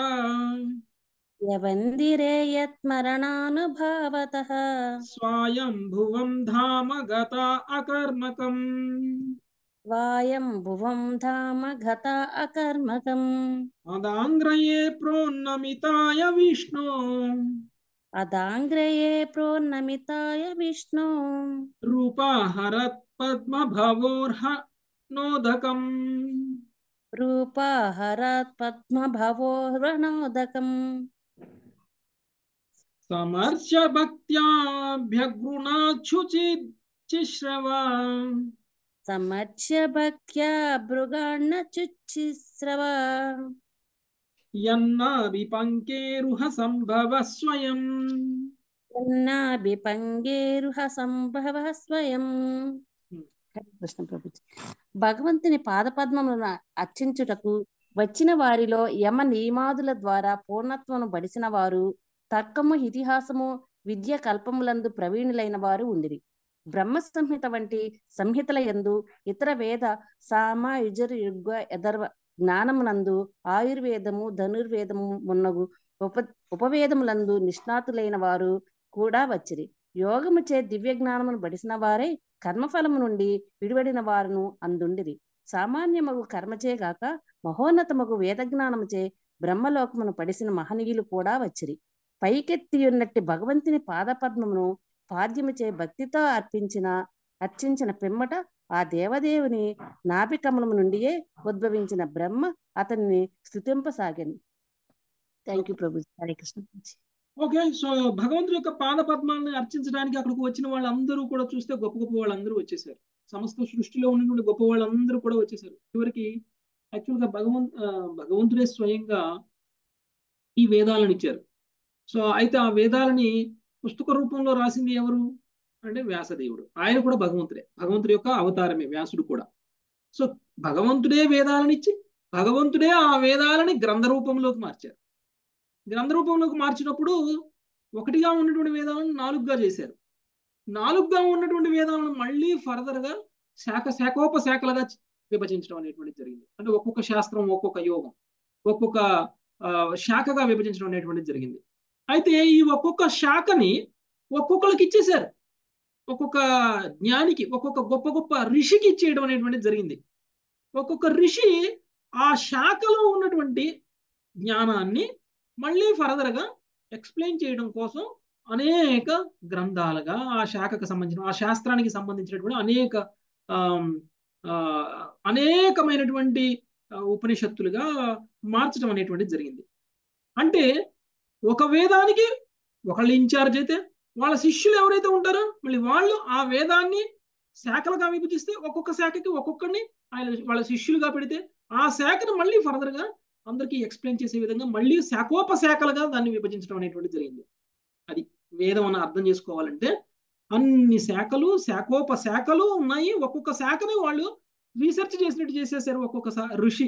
యవందిరే యత్మరణానుభావత స్వాయంభువం ధామ గత అకర్మకం వాయం భువం ధామ గత అకర్మకం అదాంగ్రయే ప్రోన్నమితాయ విష్ణు అదాంగ్రయే ప్రోన్నమితాయ విష్ణు రూపాహరత్ పద్మభవోర్హ నోదకం రూపాహరాత్ పద్మభవో రణోదకం సమర్శ భక్త్యాభ్యగృణాచ్యుచి చిశ్రవ సమర్చ్య భక్త్యా భృగాన్న చుచ్చిస్రవ యన్నా విపంకేరుహ సంభవ స్వయం విపంగేరుహ సంభవ స్వయం హరే కృష్ణ ప్రభుజీ భగవంతుని పాదపద్మములను అర్చించుటకు వచ్చిన వారిలో యమ నియమాదుల ద్వారా పూర్ణత్వము బడిసిన వారు తర్కము ఇతిహాసము విద్య కల్పములందు ప్రవీణులైన వారు ఉండిరి బ్రహ్మ సంహిత వంటి సంహితల యందు ఇతర వేద సామ యుజరు యుగ యదర్వ జ్ఞానమునందు ఆయుర్వేదము ధనుర్వేదము మున్నగు ఉప ఉపవేదములందు నిష్ణాతులైన వారు కూడా వచ్చిరి యోగముచే దివ్య జ్ఞానమును బడిసిన వారే కర్మఫలము నుండి విడివడిన వారును అందుండిరి సామాన్యమగు కర్మచే గాక మహోన్నతమగు వేదజ్ఞానముచే బ్రహ్మలోకమును పడిసిన మహనీయులు కూడా వచ్చిరి పైకెత్తి ఉన్నట్టి భగవంతుని పాదపద్మమును పాద్యముచే భక్తితో అర్పించిన అర్చించిన పిమ్మట ఆ దేవదేవుని నాభికమలము నుండియే ఉద్భవించిన బ్రహ్మ అతన్ని స్థుతింపసాగాను thank you Prabhu Hare Krishna Prabhuji. Okay so భగవంతుడి యొక్క పాద పద్మాన్ని అర్చించడానికి అక్కడికి వచ్చిన వాళ్ళందరూ కూడా చూస్తే గొప్ప గొప్ప వాళ్ళందరూ వచ్చేసారు సమస్త సృష్టిలో ఉన్నటువంటి గొప్ప వాళ్ళందరూ కూడా వచ్చేసారు చివరికి యాక్చువల్గా భగవంత్ ఆ, భగవంతుడే స్వయంగా ఈ వేదాలను ఇచ్చారు సో అయితే ఆ వేదాలని పుస్తక రూపంలో రాసింది ఎవరు అంటే వ్యాసదేవుడు ఆయన కూడా భగవంతుడే భగవంతుడి యొక్క అవతారమే వ్యాసుడు కూడా సో భగవంతుడే వేదాలను ఇచ్చి భగవంతుడే ఆ వేదాలని గ్రంథ రూపంలోకి మార్చారు గ్రంథ రూపంలోకి మార్చినప్పుడు ఒకటిగా ఉన్నటువంటి వేదాలను నాలుగుగా చేశారు నాలుగుగా ఉన్నటువంటి వేదాలను మళ్ళీ ఫర్దర్ గా శాఖ శాఖోపశాఖలుగా విభజించడం అనేటువంటిది జరిగింది అంటే ఒక్కొక్క శాస్త్రం ఒక్కొక్క యోగం ఒక్కొక్క ఆ, శాఖగా విభజించడం అనేటువంటిది జరిగింది అయితే ఈ ఒక్కొక్క శాఖని ఒక్కొక్కరికి ఇచ్చేశారు ఒక్కొక్క జ్ఞానికి ఒక్కొక్క గొప్ప గొప్ప ఋషికి ఇచ్చేయడం అనేటువంటిది జరిగింది ఒక్కొక్క ఋషి ఆ శాఖలో ఉన్నటువంటి జ్ఞానాన్ని మళ్ళీ ఫర్దర్ గా ఎక్స్ప్లెయిన్ చేయడం కోసం అనేక గ్రంథాలుగా ఆ శాఖకు సంబంధించిన ఆ శాస్త్రానికి సంబంధించినటువంటి అనేక ఆమ్, ఆ, అనేకమైనటువంటి ఆ, ఉపనిషత్తులుగా మార్చడం అనేటువంటిది జరిగింది అంటే ఒక వేదానికి ఒకళ్ళు ఇన్ఛార్జ్ అయితే వాళ్ళ శిష్యులు ఎవరైతే ఉంటారో మళ్ళీ వాళ్ళు ఆ వేదాన్ని శాఖలుగా విభజిస్తే ఒక్కొక్క శాఖకి ఒక్కొక్కరిని ఆయన వాళ్ళ శిష్యులుగా పెడితే ఆ శాఖను మళ్ళీ ఫర్దర్ గా అందరికీ ఎక్స్ప్లెయిన్ చేసే విధంగా మళ్ళీ శాఖోపశాఖలుగా దాన్ని విభజించడం అనేటువంటి జరిగింది అది వేదం అని అర్థం చేసుకోవాలంటే అన్ని శాఖలు శాఖోపశాఖలు ఉన్నాయి ఒక్కొక్క శాఖని వాళ్ళు రీసెర్చ్ చేసినట్టు చేసేసారు ఒక్కొక్క సా- ఋషి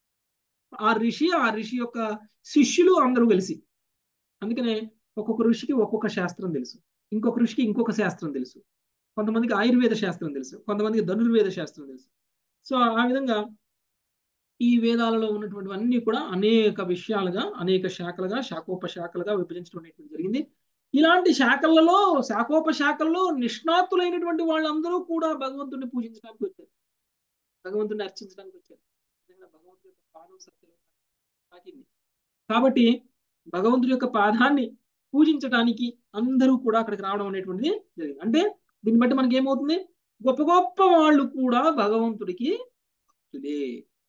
ఆ ఋషి ఆ ఋషి యొక్క శిష్యులు అందరూ కలిసి అందుకనే ఒక్కొక్క ఋషికి ఒక్కొక్క శాస్త్రం తెలుసు ఇంకొక ఋషికి ఇంకొక శాస్త్రం తెలుసు కొంతమందికి ఆయుర్వేద శాస్త్రం తెలుసు కొంతమందికి ధనుర్వేద శాస్త్రం తెలుసు సో ఆ విధంగా ఈ వేదాలలో ఉన్నటువంటివన్నీ కూడా అనేక విషయాలుగా అనేక శాఖలుగా శాఖోపశాఖలుగా విభజించడం అనేటువంటి జరిగింది ఇలాంటి శాఖలలో శాఖోపశాఖల్లో నిష్ణాతులైనటువంటి వాళ్ళందరూ కూడా భగవంతుడిని పూజించడానికి వచ్చారు భగవంతుడిని అర్చించడానికి వచ్చారు నిజంగా భగవంతుడి యొక్క పాదం సత్యలో తాకింది కాబట్టి భగవంతుడి యొక్క పాదాన్ని పూజించడానికి అందరూ కూడా అక్కడికి రావడం అనేటువంటిది జరిగింది అంటే దీన్ని బట్టి మనకి ఏమవుతుంది గొప్ప గొప్ప వాళ్ళు కూడా భగవంతుడికి భక్తులే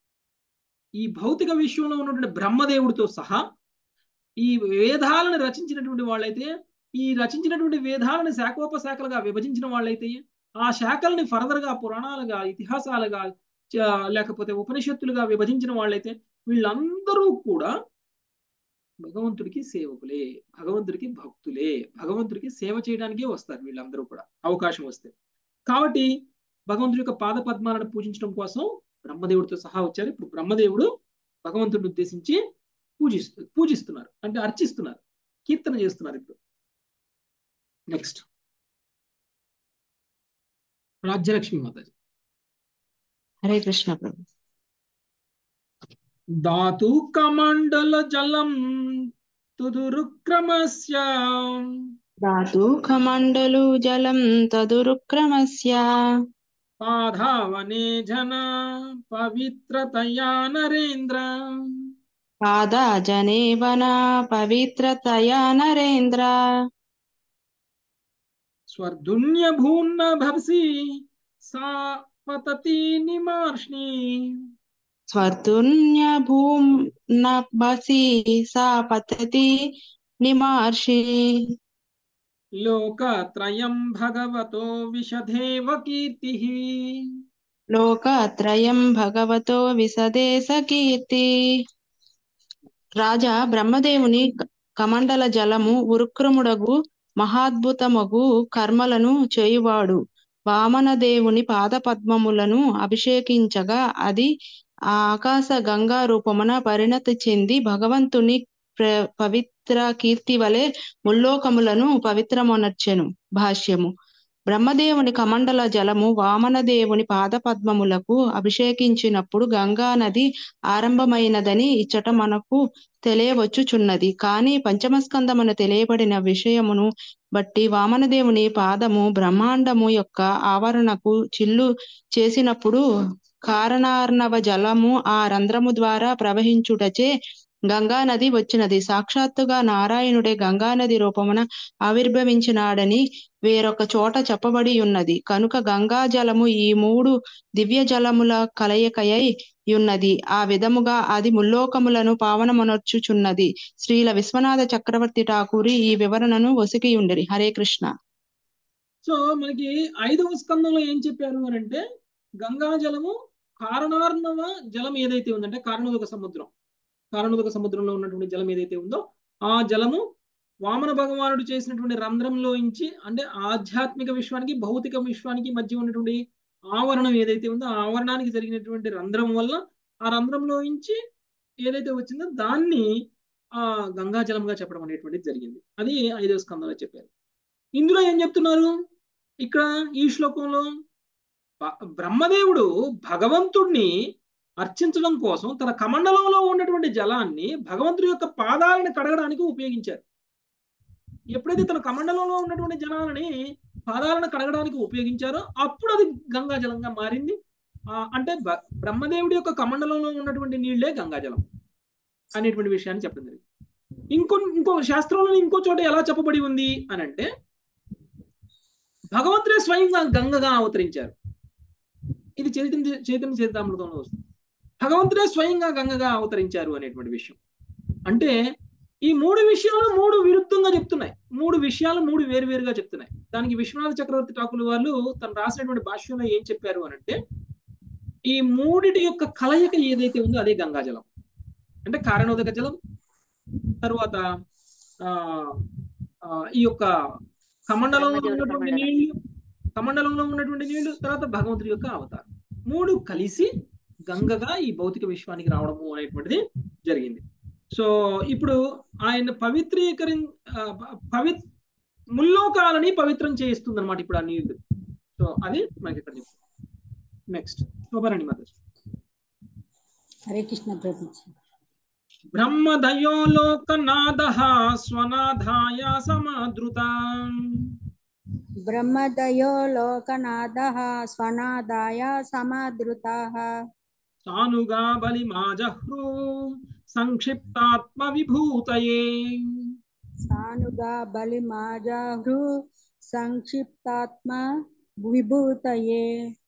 ఈ భౌతిక విశ్వంలో ఉన్నటువంటి బ్రహ్మదేవుడితో సహా ఈ వేదాలను రచించినటువంటి వాళ్ళైతే ఈ రచించినటువంటి వేదాలను శాఖోపశాఖలుగా విభజించిన వాళ్ళైతే ఆ శాఖల్ని ఫర్దర్ గా పురాణాలుగా ఇతిహాసాలుగా చ- లేకపోతే ఉపనిషత్తులుగా విభజించిన వాళ్ళైతే వీళ్ళందరూ కూడా భగవంతుడికి సేవకులే భగవంతుడికి భక్తులే భగవంతుడికి సేవ చేయడానికే వస్తారు వీళ్ళందరూ కూడా అవకాశం వస్తే కాబట్టి భగవంతుడి యొక్క పాద పద్మాలను పూజించడం కోసం బ్రహ్మదేవుడితో సహా వచ్చారు ఇప్పుడు బ్రహ్మదేవుడు భగవంతుడిని ఉద్దేశించి పూజిస్తు పూజిస్తున్నారు అంటే అర్చిస్తున్నారు కీర్తన చేస్తున్నారు ఇప్పుడు నెక్స్ట్ రాజ్యలక్ష్మి మాతాజీ హరే కృష్ణ ప్రభు దాతు కమండల జలం తుదురుక్రమస్య దాతు కమండలు జలం తదురుక్రమస్య పాధావనే జన పవిత్రతయా నరేంద్ర పాదా జనేవన పవిత్రతయా నరేంద్ర స్వర్ధున్య భూన్న భర్సి సా పతతి నిమార్ష్ణి స్వర్తున్య భూమ్న బసి సా పతతి నిమార్షి లోకత్రయం భగవతో విశదేవ కీర్తి లోకత్రయం భగవతో విసదేశ కీర్తి రాజా బ్రహ్మదేవుని క- కమండల జలము ఉరుక్రముడగు మహాద్భుతమగు కర్మలను చేయువాడు వామనదేవుని పాదపద్మములను అభిషేకించగా అది ఆ ఆకాశ గంగా రూపమున పరిణతి చెంది భగవంతుని ప్ర పవిత్ర కీర్తి వలె ముల్లోకములను పవిత్రమొనర్చెను భాష్యము బ్రహ్మదేవుని కమండల జలము వామనదేవుని పాదపద్మములకు అభిషేకించినప్పుడు గంగా నది ఆరంభమైనదని ఇచ్చట మనకు తెలియవచ్చుచున్నది కానీ పంచమస్కందమున తెలియబడిన విషయమును బట్టి వామనదేవుని పాదము బ్రహ్మాండము యొక్క ఆవరణకు చిల్లు చేసినప్పుడు కారణార్ణవ జలము ఆ రంధ్రము ద్వారా ప్రవహించుటచే గంగా నది వచ్చినది సాక్షాత్తుగా నారాయణుడే గంగా నది రూపమున ఆవిర్భవించినాడని వేరొక చోట చెప్పబడి ఉన్నది కనుక గంగా జలము ఈ మూడు దివ్య జలముల కలయికయై ఉన్నది ఆ విధముగా అది ముల్లోకములను పావనమొనర్చుచున్నది శ్రీల విశ్వనాథ చక్రవర్తి ఠాకూరి ఈ వివరణను ఒసిగి ఉండిరి హరే కృష్ణ సో మనకి ఐదవ స్కందంలో ఏం చెప్పారు అని అంటే గంగా జలము కారణార్ణవ జలం ఏదైతే ఉందంటే కారణోదక సముద్రం కారణోదక సముద్రంలో ఉన్నటువంటి జలం ఏదైతే ఉందో ఆ జలము వామన భగవానుడు చేసినటువంటి రంధ్రంలో ఇంచి అంటే ఆధ్యాత్మిక విశ్వానికి భౌతిక విశ్వానికి మధ్య ఉన్నటువంటి ఆవరణం ఏదైతే ఉందో ఆ ఆవరణానికి జరిగినటువంటి రంధ్రం వల్ల ఆ రంధ్రంలో ఇంచి ఏదైతే వచ్చిందో దాన్ని ఆ గంగా జలంగా చెప్పడం అనేటువంటిది జరిగింది అది ఐదవ స్కందంలో చెప్పారు ఇందులో ఏం చెప్తున్నారు ఇక్కడ ఈ శ్లోకంలో బ- బ్రహ్మదేవుడు భగవంతుణ్ణి అర్చించడం కోసం తన కమండలంలో ఉన్నటువంటి జలాన్ని భగవంతుడి యొక్క పాదాలను కడగడానికి ఉపయోగించారు ఎప్పుడైతే తన కమండలంలో ఉన్నటువంటి జలాలని పాదాలను కడగడానికి ఉపయోగించారో అప్పుడు అది గంగా జలంగా మారింది ఆ, అంటే బ- బ్రహ్మదేవుడి యొక్క కమండలంలో ఉన్నటువంటి నీళ్లే గంగాజలం అనేటువంటి విషయాన్ని చెప్పడం జరిగింది ఇంకో ఇంకో శాస్త్రంలో ఇంకో చోట ఎలా చెప్పబడి ఉంది అని అంటే భగవంతుడే స్వయంగా గంగగా అవతరించారు ఇది చైతన్య చైతన్య చరితామృతంలో వస్తుంది భగవంతుడే స్వయంగా గంగగా అవతరించారు అనేటువంటి విషయం అంటే ఈ మూడు విషయాలు మూడు విరుద్ధంగా చెప్తున్నాయి మూడు విషయాలు మూడు వేరువేరుగా చెప్తున్నాయి దానికి విశ్వనాథ చక్రవర్తి ఠాకూర్ వాళ్ళు తను రాసినటువంటి భాష్యంలో ఏం చెప్పారు అని అంటే ఈ మూడిటి యొక్క కలయిక ఏదైతే ఉందో అదే గంగాజలం అంటే కారణోదక జలం తరువాత ఆ ఆ, ఈ యొక్క కమండలంలో బ్రహ్మదేవుడి ఉన్నటువంటి కమండలం. నీళ్లు కమండలంలో ఉన్నటువంటి నీళ్లు తర్వాత భగవంతుడి యొక్క అవతారం మూడు కలిసి గంగగా ఈ భౌతిక విశ్వానికి రావడము అనేటువంటిది జరిగింది సో ఇప్పుడు ఆయన పవిత్రీకరి ఆ, ప- పవి ముల్లోకాలని పవిత్రం చేయిస్తుంది అనమాట ఇప్పుడు ఆ నీళ్లు సో అది మనకి ఇక్కడ నెక్స్ట్ శోభరణి మదర్ హరే కృష్ణ ప్రభుజీ బ్రహ్మదయో లోకనాథ స్వనాథాయ సమాదృత బ్రహ్మదయో లోకనాథः స్వనాదాయ సమాదృతాः సానుగా బలిమాజహ్రు సంక్షిప్తాత్మ విభూతయే సానుగా బలిమాజహృ సంక్షిప్తాత్మ విభూతయే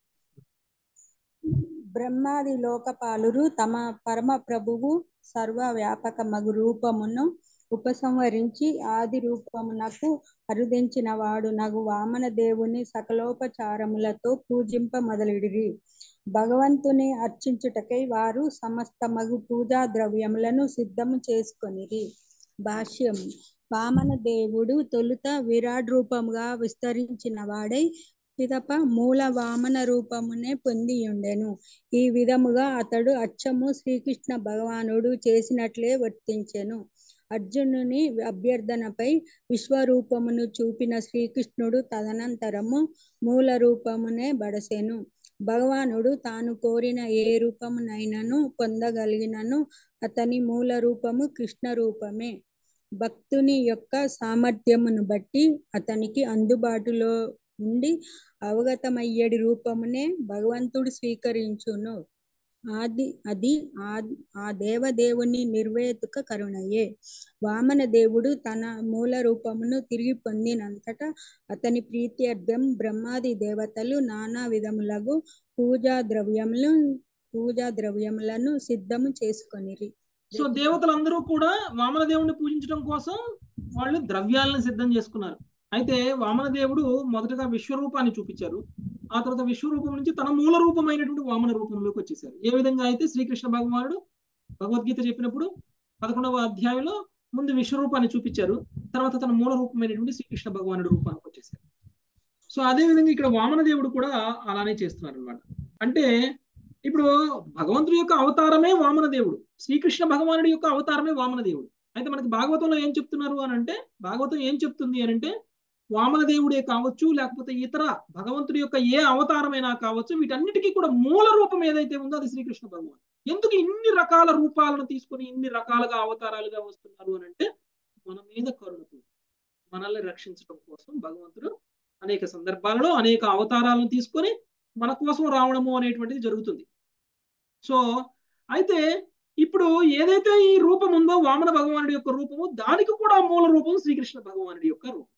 బ్రహ్మాది లోకపాలురు తమ పరమ ప్రభువు సర్వవ్యాపకమగు రూపమును ఉపసంహరించి ఆది రూపమునకు అరుదించిన వాడు నగు వామన దేవుని సకలోపచారములతో పూజింప మొదలెడిరి భగవంతుని అర్చించుటకై వారు సమస్త మగు పూజా ద్రవ్యములను సిద్ధము చేసుకొనిరి భాష్యము వామన దేవుడు తొలుత విరాట్ రూపముగా విస్తరించిన వాడై పిదప మూల వామన రూపమునే పొంది ఉండెను ఈ విధముగా అతడు అచ్చము శ్రీకృష్ణ భగవానుడు చేసినట్లే వర్తించెను అర్జునుని అభ్యర్థనపై విశ్వరూపమును చూపిన శ్రీకృష్ణుడు తదనంతరము మూల రూపమునే బడసెను భగవానుడు తాను కోరిన ఏ రూపమునైనను పొందగలిగినను అతని మూల రూపము కృష్ణ రూపమే భక్తుని యొక్క సామర్థ్యమును బట్టి అతనికి అందుబాటులో ఉండి అవగతమయ్యేడి రూపమునే భగవంతుడు స్వీకరించును ఆది అది ఆ ఆ దేవదేవుని నిర్వేతుక కరుణయే వామన దేవుడు తన మూల రూపమును తిరిగి పొందినంతట అతని ప్రీత్యర్థం బ్రహ్మాది దేవతలు నానా విధములగు పూజా ద్రవ్యములు పూజా ద్రవ్యములను సిద్ధము చేసుకొనిరి సో దేవతలందరూ కూడా వామన దేవుణ్ణి పూజించడం కోసం వాళ్ళు ద్రవ్యాలను సిద్ధం చేసుకున్నారు అయితే వామన దేవుడు మొదటగా విశ్వరూపాన్ని చూపించారు ఆ తర్వాత విశ్వరూపం నుంచి తన మూల రూపమైనటువంటి వామన రూపంలోకి వచ్చేసారు ఏ విధంగా అయితే శ్రీకృష్ణ భగవానుడు భగవద్గీత చెప్పినప్పుడు పదకొండవ అధ్యాయంలో ముందు విశ్వరూపాన్ని చూపించారు తర్వాత తన మూల రూపమైనటువంటి శ్రీకృష్ణ భగవానుడు రూపానికి వచ్చేసారు సో అదే విధంగా ఇక్కడ వామన దేవుడు కూడా అలానే చేస్తున్నారు అనమాట అంటే ఇప్పుడు భగవంతుడి యొక్క అవతారమే వామన దేవుడు శ్రీకృష్ణ భగవానుడి యొక్క అవతారమే వామన దేవుడు అయితే మనకి భాగవతంలో ఏం చెప్తున్నారు అని అంటే భాగవతం ఏం చెప్తుంది అని అంటే వామన దేవుడే కావచ్చు లేకపోతే ఇతర భగవంతుడి యొక్క ఏ అవతారమైనా కావచ్చు వీటన్నిటికీ కూడా మూల రూపం ఏదైతే ఉందో అది శ్రీకృష్ణ భగవాన్ ఎందుకు ఇన్ని రకాల రూపాలను తీసుకొని ఇన్ని రకాలుగా అవతారాలుగా వస్తున్నారు అని అంటే మన మీద కరుణతో మనల్ని రక్షించడం కోసం భగవంతుడు అనేక సందర్భాలలో అనేక అవతారాలను తీసుకొని మన కోసం రావడము అనేటువంటిది జరుగుతుంది సో అయితే ఇప్పుడు ఏదైతే ఈ రూపం ఉందో వామన భగవానుడి యొక్క రూపము దానికి కూడా మూల రూపం శ్రీకృష్ణ భగవానుడి యొక్క రూపం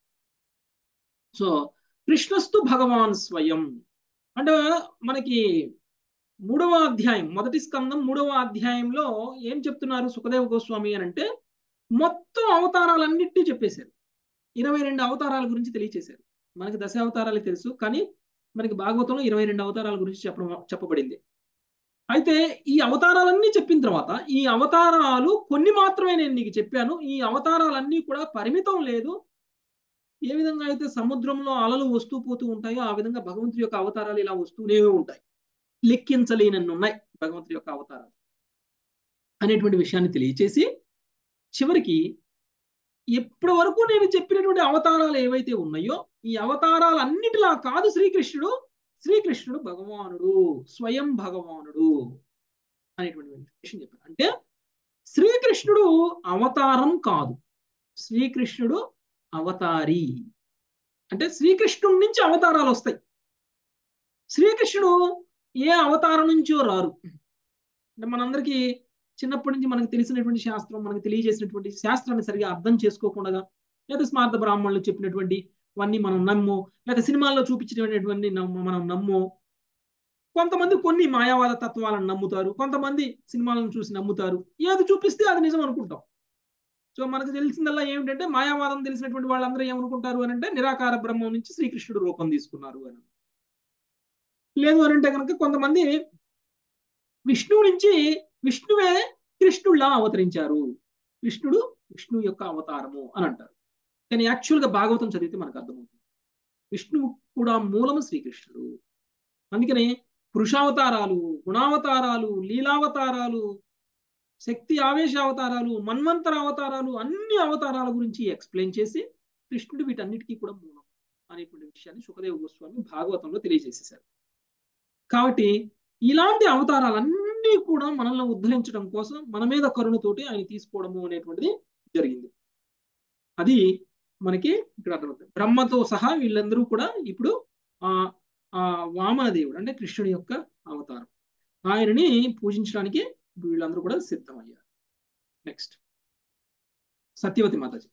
సో కృష్ణస్తు భగవాన్ స్వయం అంటే మనకి మూడవ అధ్యాయం మొదటి స్కందం మూడవ అధ్యాయంలో ఏం చెప్తున్నారు సుఖదేవ గోస్వామి అని అంటే మొత్తం అవతారాలన్నింటినీ చెప్పేశారు ఇరవై రెండు అవతారాల గురించి తెలియచేశారు మనకి దశ అవతారాలు తెలుసు కానీ మనకి భాగవతంలో ఇరవై రెండు అవతారాల గురించి చెప్పడం చెప్పబడింది అయితే ఈ అవతారాలన్నీ చెప్పిన తర్వాత ఈ అవతారాలు కొన్ని మాత్రమే నేను నీకు చెప్పాను ఈ అవతారాలన్నీ కూడా పరిమితం లేదు ఏ విధంగా అయితే సముద్రంలో అలలు వస్తూ పోతూ ఉంటాయో ఆ విధంగా భగవంతుడి యొక్క అవతారాలు ఇలా వస్తూనే ఉంటాయి లెక్కించలేనన్ని ఉన్నాయి భగవంతుడి యొక్క అవతారాలు అనేటువంటి విషయాన్ని తెలియచేసి చివరికి ఎప్పటి వరకు నేను చెప్పినటువంటి అవతారాలు ఏవైతే ఉన్నాయో ఈ అవతారాలన్నిటిలా కాదు శ్రీకృష్ణుడు శ్రీకృష్ణుడు భగవానుడు స్వయం భగవానుడు అనేటువంటి విషయం చెప్పారు అంటే శ్రీకృష్ణుడు అవతారం కాదు శ్రీకృష్ణుడు అవతారి అంటే శ్రీకృష్ణుడి నుంచి అవతారాలు వస్తాయి శ్రీకృష్ణుడు ఏ అవతారం నుంచో రారు అంటే మనందరికీ చిన్నప్పటి నుంచి మనకు తెలిసినటువంటి శాస్త్రం మనకు తెలియజేసినటువంటి శాస్త్రాన్ని సరిగా అర్థం చేసుకోకుండా లేదా స్మార్థ బ్రాహ్మణులు చెప్పినటువంటి అవన్నీ మనం నమ్ము లేదా సినిమాల్లో చూపించినటువంటి మనం నమ్ము కొంతమంది కొన్ని మాయావాద తత్వాలను నమ్ముతారు కొంతమంది సినిమాలను చూసి నమ్ముతారు ఏది చూపిస్తే అది నిజం అనుకుంటాం సో మనకు తెలిసిందల్లా ఏమిటంటే మాయావాదం తెలిసినటువంటి వాళ్ళందరూ ఏమనుకుంటారు అని అంటే నిరాకార బ్రహ్మం నుంచి శ్రీకృష్ణుడు రూపం తీసుకున్నారు అని లేదు అని అంటే కనుక కొంతమంది విష్ణువు నుంచి విష్ణువే కృష్ణుడిలా అవతరించారు కృష్ణుడు విష్ణు యొక్క అవతారము అని అంటారు కానీ యాక్చువల్గా భాగవతం చదివితే మనకు అర్థమవుతుంది విష్ణువు కూడా మూలము శ్రీకృష్ణుడు అందుకనే పురుషావతారాలు గుణావతారాలు లీలావతారాలు శక్తి ఆవేశ అవతారాలు మన్వంతర అవతారాలు అన్ని అవతారాల గురించి ఎక్స్ప్లెయిన్ చేసి కృష్ణుడు వీటన్నిటికీ కూడా మూలం అనేటువంటి విషయాన్ని సుఖదేవ గోస్వామి భాగవతంలో తెలియజేసేశారు కాబట్టి ఇలాంటి అవతారాలన్నీ కూడా మనల్ని ఉద్ధరించడం కోసం మన మీద కరుణతోటి ఆయన తీసుకోవడము అనేటువంటిది జరిగింది అది మనకి ఇక్కడ అర్థమవుతుంది బ్రహ్మతో సహా వీళ్ళందరూ కూడా ఇప్పుడు ఆ ఆ వామన దేవుడు అంటే కృష్ణుడి యొక్క అవతారం ఆయనని పూజించడానికి వీళ్ళందరూ కూడా సిద్ధమయ్యారు నెక్స్ట్ సత్యవతి మాతాజీ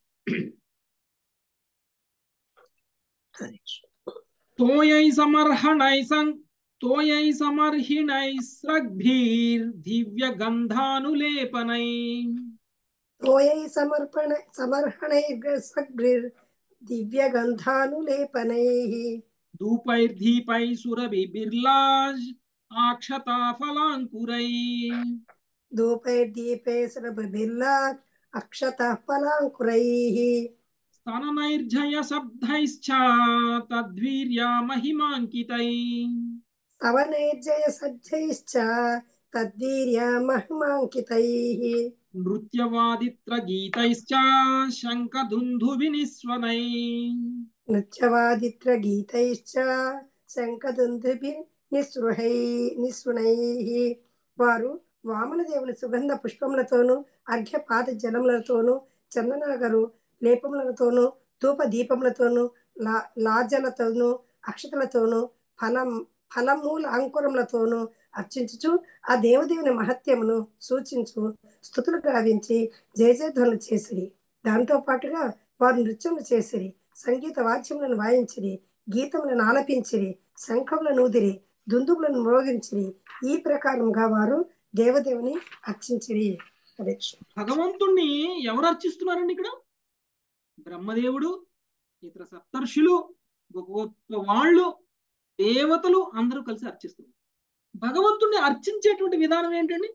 తోయై సమర్హణై సం తోయై సమర్హిణై స్రగ్భీర్ దివ్య గంధానులేపనై తోయై సమర్పణ సమర్హణైర్గసగ్భిర్ దివ్యగంధానులేపనైః ధూపైర్ధీపై సురభి బిర్లాజ్ ఆక్షతా ఫలాంకురై ధూపైర్దీపే సురభిర్లా అక్షతః ఫలాంకురైః స్తననైర్జయ శబ్దైశ్చ తద్వీర్యా మహిమాంకితై స్తవనైర్జయ సజ్జైశ్చ తద్వీర్య మహిమాంకితైః నృత్యవాదిత్ర గీతైశ్చ శంఖదుందుభినిస్వనై నృత్యవాదిత్ర గీతైశ్చ శంఖదుందుభి నిస్పృహై నిస్పృణైః వారు వామనదేవుని సుగంధ పుష్పములతోనూ అర్ఘ్యపాద జలములతోనూ చందనగరు లేపములతోనూ ధూప దీపములతోనూ లా లాజలతోనూ అక్షతలతోనూ ఫలం ఫలమూల అంకురములతోనూ అర్చించుచు ఆ దేవదేవుని మహత్యమును సూచించు స్థుతులు గావించి జయజయధ్వనులు చేసిరి దాంతో పాటుగా వారు నృత్యములు చేసిరి సంగీత వాద్యములను వాయించిరి గీతములను ఆలపించిరి శంఖములను ఊదిరి దుందుబులను మ్రోగించిరి ఈ ప్రకారంగా వారు దేవదేవుని అర్చించిరి హరే కృష్ణ. భగవంతుణ్ణి ఎవరు అర్చిస్తున్నారండి ఇక్కడ బ్రహ్మదేవుడు ఇతర సప్తర్షులు గొప్ప గొప్ప వాళ్ళు దేవతలు అందరూ కలిసి అర్చిస్తున్నారు భగవంతుణ్ణి అర్చించేటువంటి విధానం ఏంటండి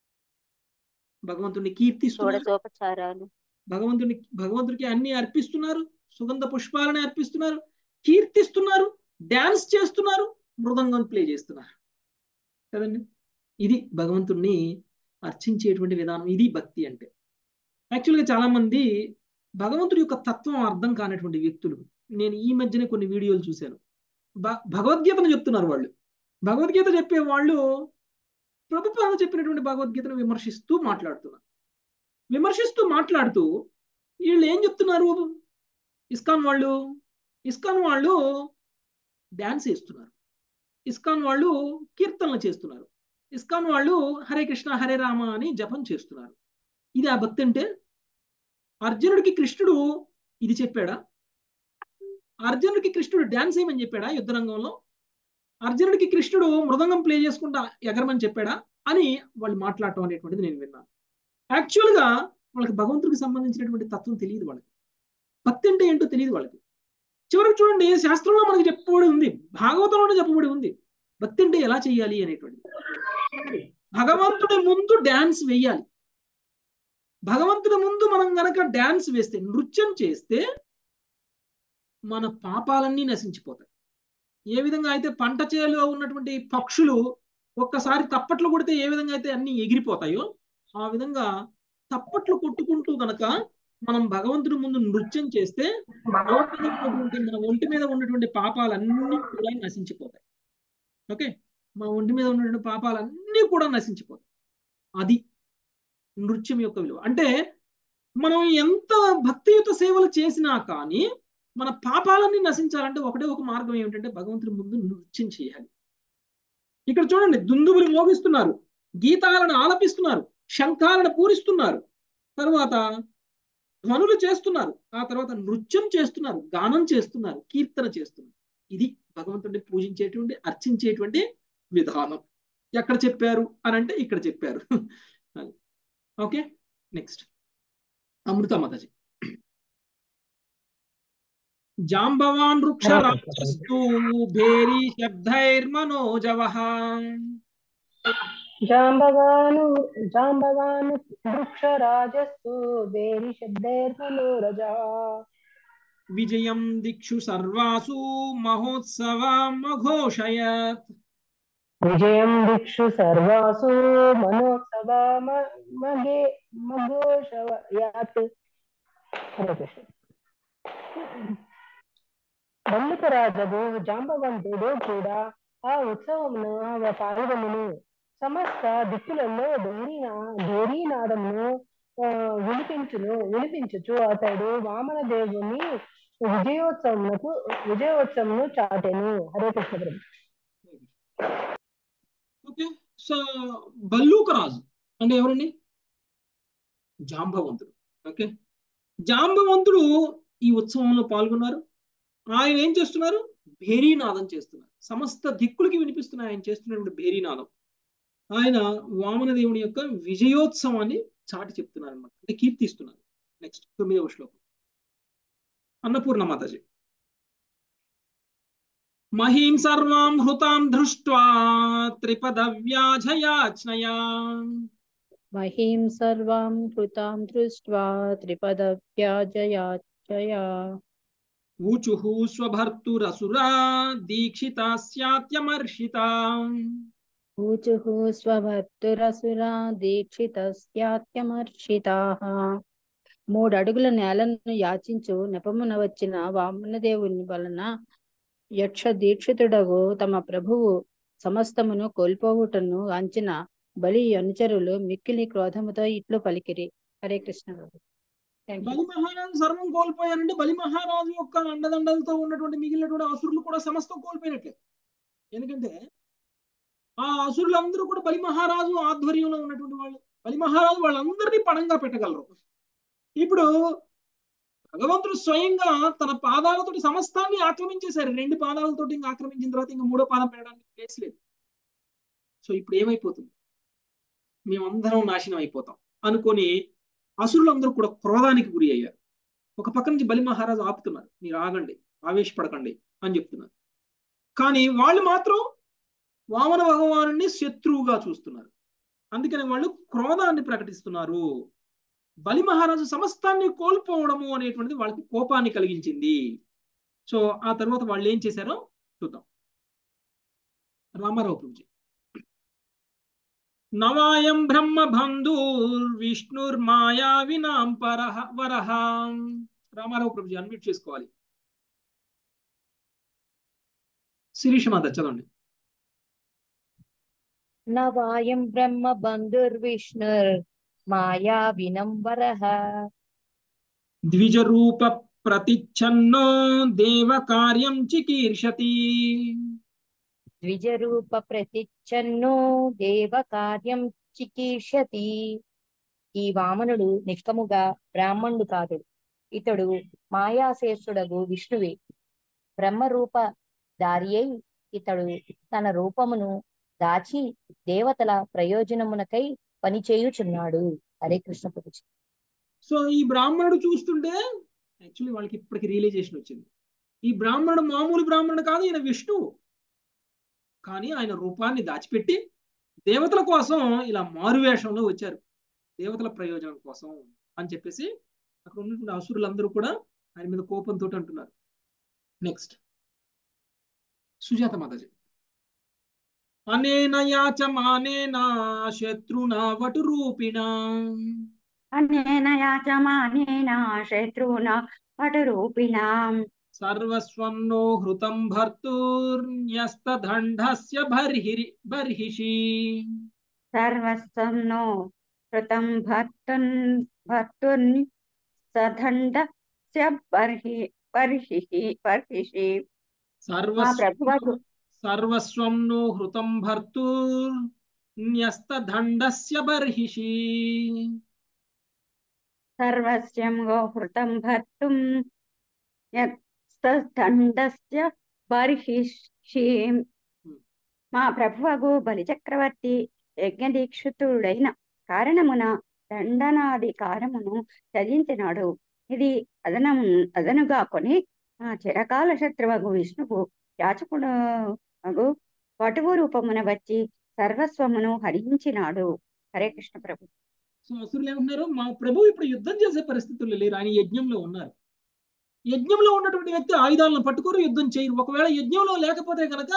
భగవంతుణ్ణి కీర్తిస్తున్నారు షోడశోపచారాలు భగవంతుని భగవంతుడికి అన్ని అర్పిస్తున్నారు సుగంధ పుష్పాలని అర్పిస్తున్నారు కీర్తిస్తున్నారు డాన్స్ చేస్తున్నారు మృదంగం ప్లే చేస్తున్నారు కదండి ఇది భగవంతుణ్ణి అర్చించేటువంటి విధానం ఇది భక్తి అంటే యాక్చువల్గా చాలా మంది భగవంతుడి యొక్క తత్వం అర్థం కానటువంటి వ్యక్తులు నేను ఈ మధ్యనే కొన్ని వీడియోలు చూశాను భ- భగవద్గీతను చెప్తున్నారు వాళ్ళు భగవద్గీత చెప్పే వాళ్ళు ప్రభుత్వం చెప్పినటువంటి భగవద్గీతను విమర్శిస్తూ మాట్లాడుతున్నారు విమర్శిస్తూ మాట్లాడుతూ వీళ్ళు ఏం చెప్తున్నారు ఇస్కాన్ వాళ్ళు ఇస్కాన్ వాళ్ళు డ్యాన్స్ వేస్తున్నారు ఇస్కాన్ వాళ్ళు కీర్తనలు చేస్తున్నారు ఇస్కాన్ వాళ్ళు హరే కృష్ణ హరే రామ అని జపం చేస్తున్నారు ఇది ఆ భక్తి అంటే అర్జునుడికి కృష్ణుడు ఇది చెప్పాడా అర్జునుడికి కృష్ణుడు డ్యాన్స్ వేయమని చెప్పాడా యుద్ధ రంగంలో అర్జునుడికి కృష్ణుడు మృదంగం ప్లే చేసుకుంటా ఎగరమని చెప్పాడా అని వాళ్ళు మాట్లాడటం అనేటువంటిది నేను విన్నాను యాక్చువల్గా వాళ్ళకి భగవంతుడికి సంబంధించినటువంటి తత్వం తెలియదు వాళ్ళకి భక్తి అంటే ఏంటో తెలియదు వాళ్ళకి చివరికి చూడండి శాస్త్రంలో మనకి చెప్పబడి ఉంది భాగవతంలోనే చెప్పబడి ఉంది భక్తి అంటే ఎలా చేయాలి అనేటువంటిది భగవంతుడి ముందు డ్యాన్స్ వేయాలి భగవంతుడి ముందు మనం గనక డ్యాన్స్ వేస్తే నృత్యం చేస్తే మన పాపాలన్నీ నశించిపోతాయి ఏ విధంగా అయితే పంట చేలో ఉన్నటువంటి పక్షులు ఒక్కసారి తప్పట్లు కొడితే ఏ విధంగా అయితే అన్ని ఎగిరిపోతాయో ఆ విధంగా తప్పట్లు కొట్టుకుంటూ గనక మనం భగవంతుడి ముందు నృత్యం చేస్తే భగవంతుడి ఉన్నటువంటి మన ఒంటి మీద ఉన్నటువంటి పాపాలన్నీ కూడా నశించిపోతాయి ఓకే మన ఒంటి మీద ఉన్నటువంటి పాపాలన్నీ కూడా నశించిపోతాయి అది నృత్యం యొక్క విలువ అంటే మనం ఎంత భక్తియుత సేవలు చేసినా కానీ మన పాపాలన్నీ నశించాలంటే ఒకటే ఒక మార్గం ఏమిటంటే భగవంతుడి ముందు నృత్యం చేయాలి ఇక్కడ చూడండి దుందుబులు మోగిస్తున్నారు గీతాలను ఆలపిస్తున్నారు శంఖాలను పూరిస్తున్నారు తర్వాత ధ్వనులు చేస్తున్నారు ఆ తర్వాత నృత్యం చేస్తున్నారు గానం చేస్తున్నారు కీర్తన చేస్తున్నారు ఇది భగవంతుడిని పూజించేటువంటి అర్చించేటువంటి విధానం ఎక్కడ చెప్పారు అని అంటే ఇక్కడ చెప్పారు ఓకే నెక్స్ట్ అమృత మాతాజీ జాంబవాన్ వృక్ష రాజస్తు భేరీ శబ్దైర్మనోజవః జాంబవాను జాంబవాను వృక్షరాజస్తు వేరి శబ్దైర్మనోరజ విజయం దిక్షు సర్వాసు మహోత్సవ మఘోషయత్ విజయం దిక్షు సర్వాసు మనోత్సవ మ- మగే మఘోషవయాత్ హరే కృష్ణ బంధుకరాజగు జాంబవంతుడు కూడా ఆ ఉత్సవమును పాల్గొనును సమస్త దిక్కులలో భేరీనా భేరీనాదమును ఆ, వినిపించును వినిపించుచు అతడు వామన దేవుని విజయోత్సవమునకు విజయోత్సవమును చాటెను హరే కృష్ణ ప్రభు ఓకే సో బల్లూక రాజు అంటే ఎవరండి జాంబవంతుడు ఓకే జాంబవంతుడు ఈ ఉత్సవంలో పాల్గొన్నారు ఆయన ఏం చేస్తున్నారు భేరీనాదం చేస్తున్నారు సమస్త దిక్కులకి వినిపిస్తున్న ఆయన చేస్తున్నటువంటి భేరీనాదం ఆయన వామన దేవుని యొక్క విజయోత్సవాన్ని చాటి చెప్తున్నారు అనమాట అంటే కీర్తిస్తున్నారు నెక్స్ట్ తొమ్మిదవ శ్లోకం అన్నపూర్ణ మాతాజీ మహీం సర్వాం హృతాం దృష్ట్వా త్రిపదవ్యాజయాచ్నయా మహీం సర్వాం కృతాం దృష్ట్వా త్రిపదవ్యాజయాచయా ఊచుః స్వభర్తురసురా దీక్షితాస్యాత్యమర్షితా ఊచుః స్వభర్తురసురా దీక్షితస్యాత్యమర్షితాః మూడు అడుగుల నేలను యాచించు నెపమున వచ్చిన వామనదేవుని వలన యక్ష దీక్షితుడగు తమ ప్రభువు సమస్తమును కోల్పోవుటను అంచిన బలి అనుచరులు మిక్కిలి క్రోధముతో ఇట్లు పలికిరి హరే కృష్ణ థ్యాంక్ యూ బలి మహారాజు సర్వం కోల్పోయారంటే బలి మహారాజు యొక్క అండదండలతో ఉన్నటువంటి మిగిలినటువంటి అసురులు కూడా సమస్తం కోల్పోయినట్లే ఎందుకంటే ఆ అసురులందరూ కూడా బలి మహారాజు ఆధ్వర్యంలో ఉన్నటువంటి వాళ్ళు బలి మహారాజు వాళ్ళందరినీ పణంగా పెట్టగలరు ఇప్పుడు భగవంతుడు స్వయంగా తన పాదాలతోటి సమస్తాన్ని ఆక్రమించేశారు రెండు పాదాలతోటి ఇంకా ఆక్రమించిన తర్వాత ఇంకా మూడో పాదం పెట్టడానికి ప్లేస్ లేదు సో ఇప్పుడు ఏమైపోతుంది మేమందరం నాశనం అయిపోతాం అనుకొని అసురులందరూ కూడా క్రోధానికి గురి అయ్యారు ఒక పక్క నుంచి బలి మహారాజు ఆపుతున్నారు మీరు ఆగండి ఆవేశపడకండి అని చెప్తున్నారు కానీ వాళ్ళు మాత్రం వామన భగవాను శత్రువుగా చూస్తున్నారు అందుకని వాళ్ళు క్రోధాన్ని ప్రకటిస్తున్నారు బలి మహారాజు సమస్తాన్ని కోల్పోవడము అనేటువంటిది వాళ్ళకి కోపాన్ని కలిగించింది సో ఆ తర్వాత వాళ్ళు ఏం చేశారో చూద్దాం రామారావు ప్రభుజీ నవాయం బ్రహ్మ బంధుర్ విష్ణుర్మాయా వినాం పరహ వరహ రామారావు ప్రభుజీ అన్మ్యూట్ చేసుకోవాలి శిరీష మాత చదవండి నవాయం బ్రహ్మ బంధుర్విష్ణుర్ మాయా వినంబరః ద్విజరూప ప్రతిచ్ఛన్నో దేవ కార్యం చికీర్షతి ద్విజరూప ప్రతిచ్ఛన్నో దేవ కార్యం చికీర్షతి ఈ వామనుడు నిష్కముగా బ్రాహ్మణుడు కాదు ఇతడు మాయాశేషుడగు విష్ణువే బ్రహ్మరూప దారి అయి ఇతడు తన రూపమును దాచి దేవతల ప్రయోజనమునకై పనిచేయుచున్నాడు హరే కృష్ణ ప్రభుజీ సో ఈ బ్రాహ్మణుడు చూస్తుంటే యాక్చువల్లీ వాళ్ళకి ఇప్పటికి రియలైజేషన్ వచ్చింది ఈ బ్రాహ్మణుడు మామూలు బ్రాహ్మణుడు కాదు ఈయన విష్ణువు కానీ ఆయన రూపాన్ని దాచిపెట్టి దేవతల కోసం ఇలా మారువేషంలో వచ్చారు దేవతల ప్రయోజనం కోసం అని చెప్పేసి అక్కడ ఉన్నటువంటి అసురులందరూ కూడా ఆయన మీద కోపంతో అంటున్నారు నెక్స్ట్ సుజాత మాతాజీ అనేన యాచమానేన శత్రునా వటు రూపిణ అనేన యాచమానేన శత్రువున పటరూపిణాం సర్వస్వం నో హృతం భర్తుర్న్యస్తదండస్య బర్హిరి బర్హిషి సర్వస్వం నో కృతం భర్తున్ భర్తున్ సదండస్య బర్హి బర్హిషి బర్హిషి మా సర్వస్వం ప్రభువకు సర్వస్వం నో హృతం భర్తుర్న్యస్తదండస్య బర్హిషి సర్వస్యం గో హృతం భర్తుం యత్తండస్య బర్హిషి మా ప్రభువగు బలిచక్రవర్తి యజ్ఞదీక్షితుడైన కారణమున దండనాధికారమును త్యజించినాడు ఇది అదనము అదనుగా కొని ఆ చిరకాల శత్రువగు విష్ణువు యాచకుడు అగు వటువు రూపమున వచ్చి సర్వస్వమును హరించినాడు హరే కృష్ణ ప్రభు సో అసురులు ఏమంటున్నారు మా ప్రభు ఇప్పుడు యుద్ధం చేసే పరిస్థితుల్లో లేరు ఆయన యజ్ఞంలో ఉన్నారు యజ్ఞంలో ఉన్నటువంటి వ్యక్తి ఆయుధాలను పట్టుకోరు యుద్ధం చేయరు ఒకవేళ యజ్ఞంలో లేకపోతే కనుక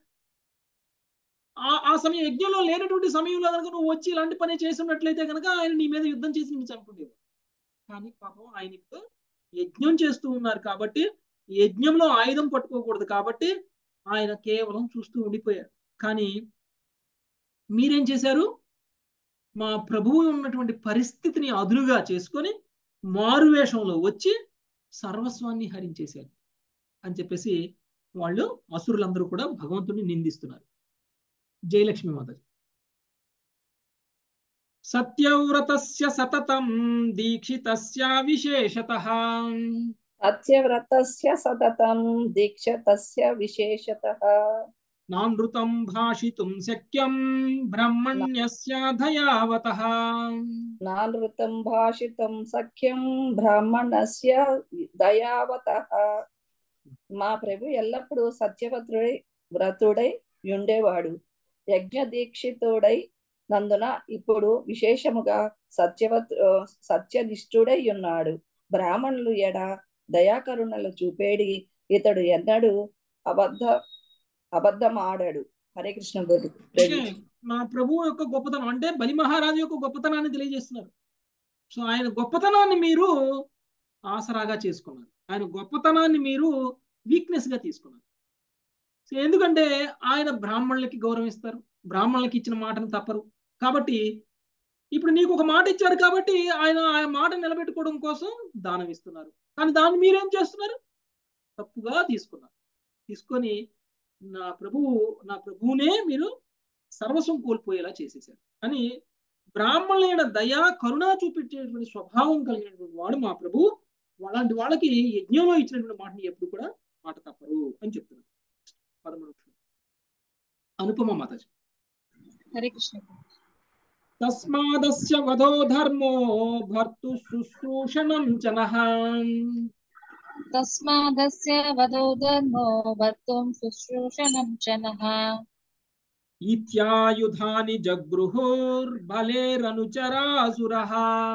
ఆ ఆ సమయం యజ్ఞంలో లేనటువంటి సమయంలో కనుక నువ్వు వచ్చి ఇలాంటి పని చేసినట్లయితే కనుక ఆయన నీ మీద యుద్ధం చేసి నేను చంపుండేవాడు కానీ పాపం ఆయన ఇప్పుడు యజ్ఞం చేస్తూ ఉన్నారు కాబట్టి యజ్ఞంలో ఆయుధం పట్టుకోకూడదు కాబట్టి ఆయన కేవలం చూస్తూ ఉండిపోయారు కానీ మీరేం చేశారు మా ప్రభువు ఉన్నటువంటి పరిస్థితిని అదునుగా చేసుకొని మారువేషంలో వచ్చి సర్వస్వాన్ని హరించేశారు అని చెప్పేసి వాళ్ళు అసురులందరూ కూడా భగవంతుడిని నిందిస్తున్నారు జయలక్ష్మి మాతాజీ సత్యవ్రతస్య సతతం దీక్షితస్య విశేషతః సత్యవ్రతస్య సతతం దీక్షతస్య విశేషతః నానృతం భాషితుం శక్యం బ్రహ్మణ్యస్య దయావతః నానృతం భాషితం సఖ్యం బ్రాహ్మణస్య దయావతః మా ప్రభు ఎల్లప్పుడూ సత్యవ్రతుడై వ్రతుడై ఉండేవాడు యజ్ఞ దీక్షితుడై నందున ఇప్పుడు విశేషముగా సత్యవత్ సత్యనిష్ఠుడై ఉన్నాడు బ్రాహ్మణులు ఎడ దయాకరుణలు చూపేడి ఇతడు ఎన్నడు అబద్ధ అబద్ధమాడాడు హరే కృష్ణ గురు అంటే మా ప్రభువు యొక్క గొప్పతనం అంటే బలి మహారాజు యొక్క గొప్పతనాన్ని తెలియజేస్తున్నారు సో ఆయన గొప్పతనాన్ని మీరు ఆసరాగా చేసుకున్నారు ఆయన గొప్పతనాన్ని మీరు వీక్నెస్ గా తీసుకున్నారు సో ఎందుకంటే ఆయన బ్రాహ్మణులకి గౌరవిస్తారు బ్రాహ్మణులకి ఇచ్చిన మాటను తప్పరు కాబట్టి ఇప్పుడు నీకు ఒక మాట ఇచ్చారు కాబట్టి ఆయన ఆ మాట నిలబెట్టుకోవడం కోసం దానం ఇస్తున్నారు కానీ దాన్ని మీరేం చేస్తున్నారు తప్పుగా తీసుకున్నారు తీసుకొని నా ప్రభువు నా ప్రభువునే మీరు సర్వస్వం కోల్పోయేలా చేసేసారు అని బ్రాహ్మణులైన దయా కరుణ చూపించేటువంటి స్వభావం కలిగినటువంటి వాడు మా ప్రభు అలాంటి వాళ్ళకి యజ్ఞంలో ఇచ్చినటువంటి మాటని ఎప్పుడు కూడా మాట తప్పరు అని చెప్తున్నారు పదమూడు అనుపమ మాతాజీ హరే కృష్ణ తస్మాదస్య వధో ధర్మో భర్తు శుశ్రూషణం చ నః తస్మాదస్య వదో ధర్మో భర్తుం శుశ్రూషణం చ నః ఇత్యాయుధాని జగృహోర్బలేరనుచరాసురః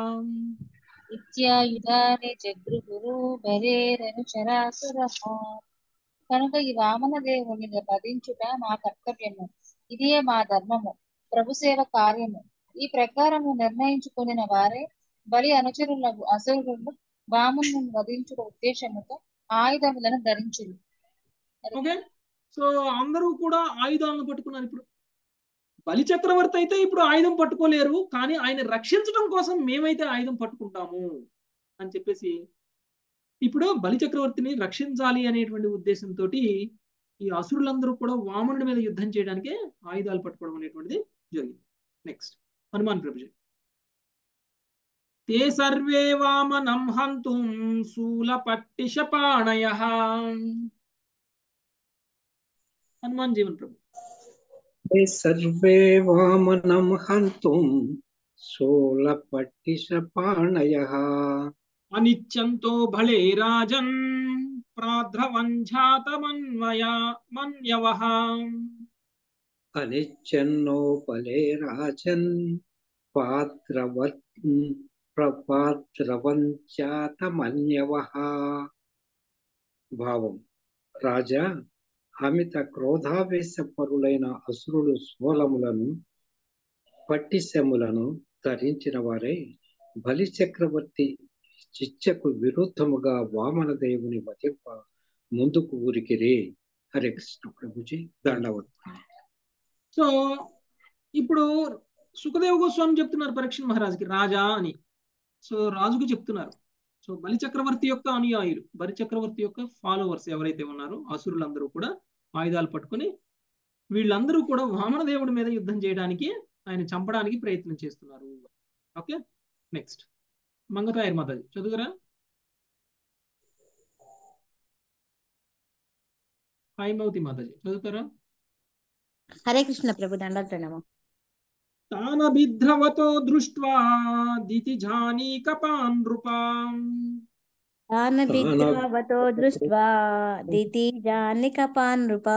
ఇత్యాయుధాని జగృహురు బలేరనుచరాసురః కనుక ఈ వామన దేవుని వధించుట మా కర్తవ్యము ఇదే మా ధర్మము ప్రభు సేవ కార్యము ఈ ప్రకారము నిర్ణయించుకొనిన వారే బలి అనుచరులకు అసురులు వామను వధించుట ఉద్దేశముతో ఆయుధములను ధరించురు ఓకే సో అందరూ కూడా ఆయుధాలను పట్టుకున్నారు ఇప్పుడు బలి చక్రవర్తి అయితే ఇప్పుడు ఆయుధం పట్టుకోలేరు కానీ ఆయన రక్షించడం కోసం మేమైతే ఆయుధం పట్టుకుంటాము అని చెప్పేసి ఇప్పుడు బలి చక్రవర్తిని రక్షించాలి అనేటువంటి ఉద్దేశంతో ఈ అసురులందరూ కూడా వామనుడి మీద యుద్ధం చేయడానికి ఆయుధాలు పట్టుకోవడం అనేటువంటిది జరిగింది నెక్స్ట్ హనుమాన్ ప్రభుజీ తే సర్వే వామనం హంతుం శూలపట్టిషపాణయ హనుమాన్ జీవన్ ప్రభు ते सर्वे वामनं हन्तुं शूलपट्टिशपाणयः అనిత్యంతో భళే రాజన్ ప్రాద్రవంఝాతమన్వయా మన్యవః अनिच्छन्नोपले राजन् पात्रवत् ప్రపాద్రవంచాతమన్యవః భావం రాజా అమిత క్రోధావేశపరులైన అసురులు సోలములను పట్టిసెములను ధరించిన వారే బలి చక్రవర్తి చిచ్చకు విరుద్ధముగా వామన దేవుని వధింప ముందుకు ఊరికిరే హరే కృష్ణ ప్రభుజీ దండవత్ సో ఇప్పుడు సుఖదేవ గోస్వామి చెప్తున్నారు పరీక్ష మహారాజుకి రాజా అని సో రాజుకు చెప్తున్నారు సో బలి చక్రవర్తి యొక్క అనుయాయులు బలి చక్రవర్తి యొక్క ఫాలోవర్స్ ఎవరైతే ఉన్నారో అసురులందరూ కూడా ఆయుధాలు పట్టుకొని వీళ్ళందరూ కూడా వామన దేవుడి మీద యుద్ధం చేయడానికి ఆయన చంపడానికి ప్రయత్నం చేస్తున్నారు ఓకే నెక్స్ట్ మంగతాయర్ మాతాజీ చదువురా హైమవతి మాతాజీ చదువుతారా హరే కృష్ణ ప్రభు దండాలు ప్రణామం తానభిద్రవతో దృష్ట్వా దితిజానీకపాన్ నృపాం తానభిద్రావతో దృష్ట్వా దితి జానికపాన్ నృపా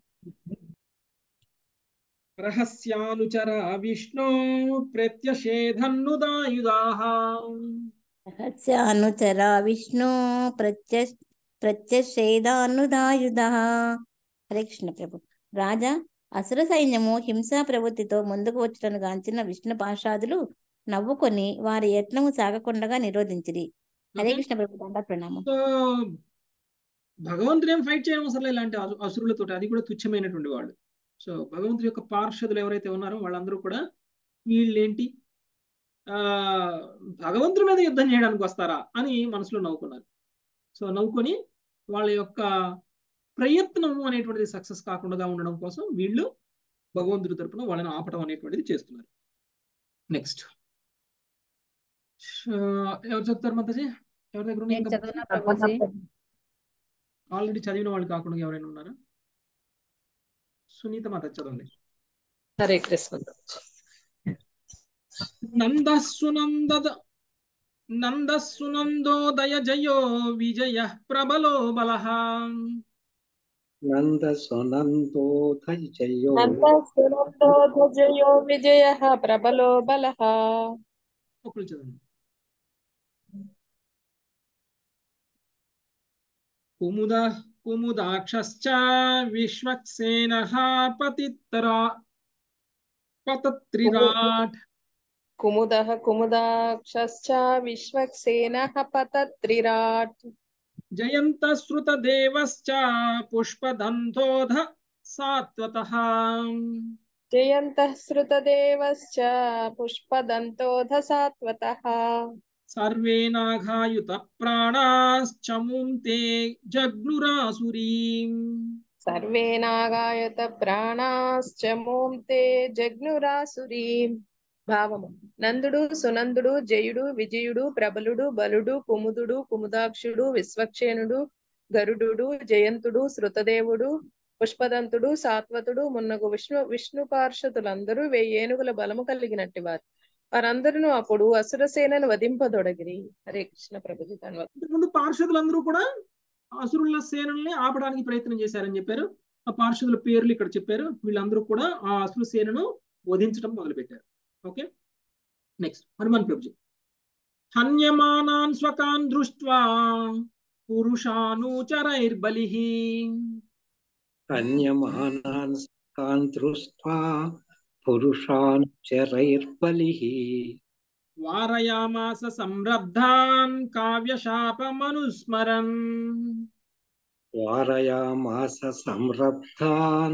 రహస్యానుచర విష్ణు ప్రత్యషేధన్నుదాయుధాః రహస్యానుచర విష్ణు ప్రత్య ప్రత్యషేదానుదాయుధ హరే కృష్ణ ప్రభు రాజా అసుర సైన్యము హింసా ప్రవృత్తితో ముందుకు వచ్చటను గాంచిన విష్ణు పాషాదులు నవ్వుకొని వారి యత్నము సాగకుండగా నిరోధించిరి హరే కృష్ణ ప్రభు దండ ప్రణామం సో భగవంతుడు ఏం ఫైట్ చేయడం అసలు ఇలాంటి అసు- అసురులతో అది కూడా తుచ్చమైనటువంటి వాళ్ళు సో భగవంతుడి యొక్క పార్షదులు ఎవరైతే ఉన్నారో వాళ్ళందరూ కూడా వీళ్ళేంటి ఆ భగవంతుడి మీద యుద్ధం చేయడానికి వస్తారా అని మనసులో నవ్వుకున్నారు సో నవ్వుకొని వాళ్ళ యొక్క ప్రయత్నం అనేటువంటిది సక్సెస్ కాకుండా ఉండడం కోసం వీళ్ళు భగవంతుడి తరపున వాళ్ళని ఆపడం అనేటువంటిది చేస్తున్నారు నెక్స్ట్ ఎవరు చెప్తారు మాతాజీ ఎవరి దగ్గర ఉన్నాయి నేను ఇంకా చదువునా ప్రభుజీ ఆల్రెడీ చదివిన వాళ్ళు కాకుండా ఎవరైనా ఉన్నారా సునీత మాత చదవండి హరే కృష్ణ నందస్సునంద నందస్సునందోదయ జయో విజయ ప్రబలో బలః నంద సునందోదయ జయో జయో విజయ ప్రబలో బల ఒకళ్ళు చదవండి కుముద కుముదాక్షశ్చ విశ్వక్సేనః పతిత్తరా పతత్రిరాట్ కుముద కుముదాక్షశ్చ విశ్వక్సేనః పతత్రిరాట్ జయంత శ్రుత దేవశ్చ పుష్పదంతోధ సాత్వతః జయంతః శ్రుతదేవశ్చ పుష్పదంతోధ సాత్వతః సర్వే నాఘాయుత ప్రాణాశ్చముం తే జగ్నురాసురీం సర్వే నాగాయత ప్రాణాశ్చ మోం తే జగ్నురాసురీం భావము నందుడు సునందుడు జయుడు విజయుడు ప్రబలుడు బలుడు కుముదుడు కుముదాక్షుడు విశ్వక్షేణుడు గరుడు జయంతుడు శృతదేవుడు పుష్పదంతుడు సాత్వతుడు మున్నగు విష్ణు విష్ణు పార్షదులందరూ వెయ్యేనుగుల బలము కలిగినట్టి వారు వారందరూ అప్పుడు అసుర సేనను వధింపదొడగిరి హరే కృష్ణ ప్రభుజీ ధన్యవాదాలు ఇంతకుముందు పార్షదులందరూ కూడా అసురుల సేనల్ని ఆపడానికి ప్రయత్నం చేశారని చెప్పారు ఆ పార్షదుల పేర్లు ఇక్కడ చెప్పారు వీళ్ళందరూ కూడా ఆ అసురు సేనను వధించడం మొదలుపెట్టారు ఓకే నెక్స్ట్ హనుమాన్ ప్రభుజీ హన్యమానాన్ స్వకాన్ దృష్ట్వా పురుషానుచరైర్బలి అన్యమానాన్ కాన్ దృష్ట్వా పురుషాన్ చరైర్బలిః వారయామాస సంరబ్ధాన్ కావ్యశాపమనుస్మరన్ వారయామాస సంరబ్ధాన్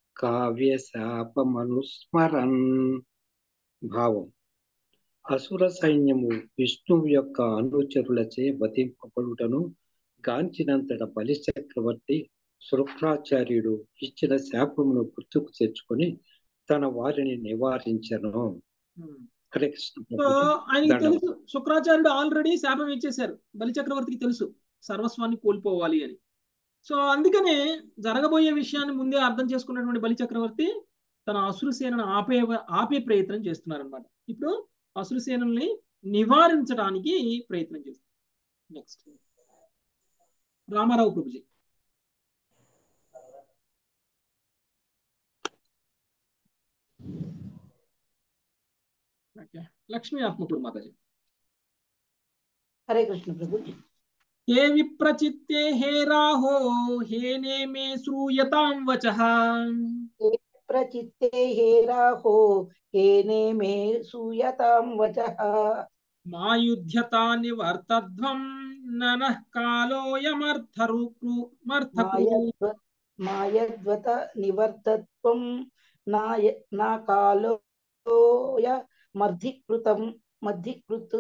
కావ్యశాపమనుస్మరన్ భావం అసుర సైన్యము విష్ణువు యొక్క అనుచరులచే వధింపబడుటను గాంచినంతట బలి చక్రవర్తి శుక్రాచార్యుడు ఇచ్చిన శాపమును గుర్తుకు తెచ్చుకొని తన వారిని నివారించను హరే కృష్ణ సో ప్రభుజీ. ఆయనకి దండం. తెలుసు శుక్రాచార్యుడు ఆల్రెడీ శాపం ఇచ్చేశారు బలి చక్రవర్తికి తెలుసు సర్వస్వాన్ని కోల్పోవాలి అని సో అందుకనే జరగబోయే విషయాన్ని ముందే అర్థం చేసుకున్నటువంటి బలి చక్రవర్తి తన అసురు సేనను ఆపే ఆపే ప్రయత్నం చేస్తున్నారనమాట ఇప్పుడు అసురు సేనల్ని నివారించడానికి ప్రయత్నం చేస్తారు నెక్స్ట్ రామారావు ప్రభుజీ ఓకే లక్ష్మీ ఆత్మకూరు మాతాజీ హరే కృష్ణ ప్రభుజీ హే విప్రచిత్తే హే రాహో హే నేమే శ్రూయతాం వచః ప్రచిత్తే హే రాహో హేనే మే సూయతాం వచః మాయుధ్యతా నివర్తధ్వం ననః కాలోయమర్థరు మర్థకు మాయద్వ మాయద్వత నివర్తత్వం నాయ నా కాలోయ మర్ధికృతం మర్ధికృత్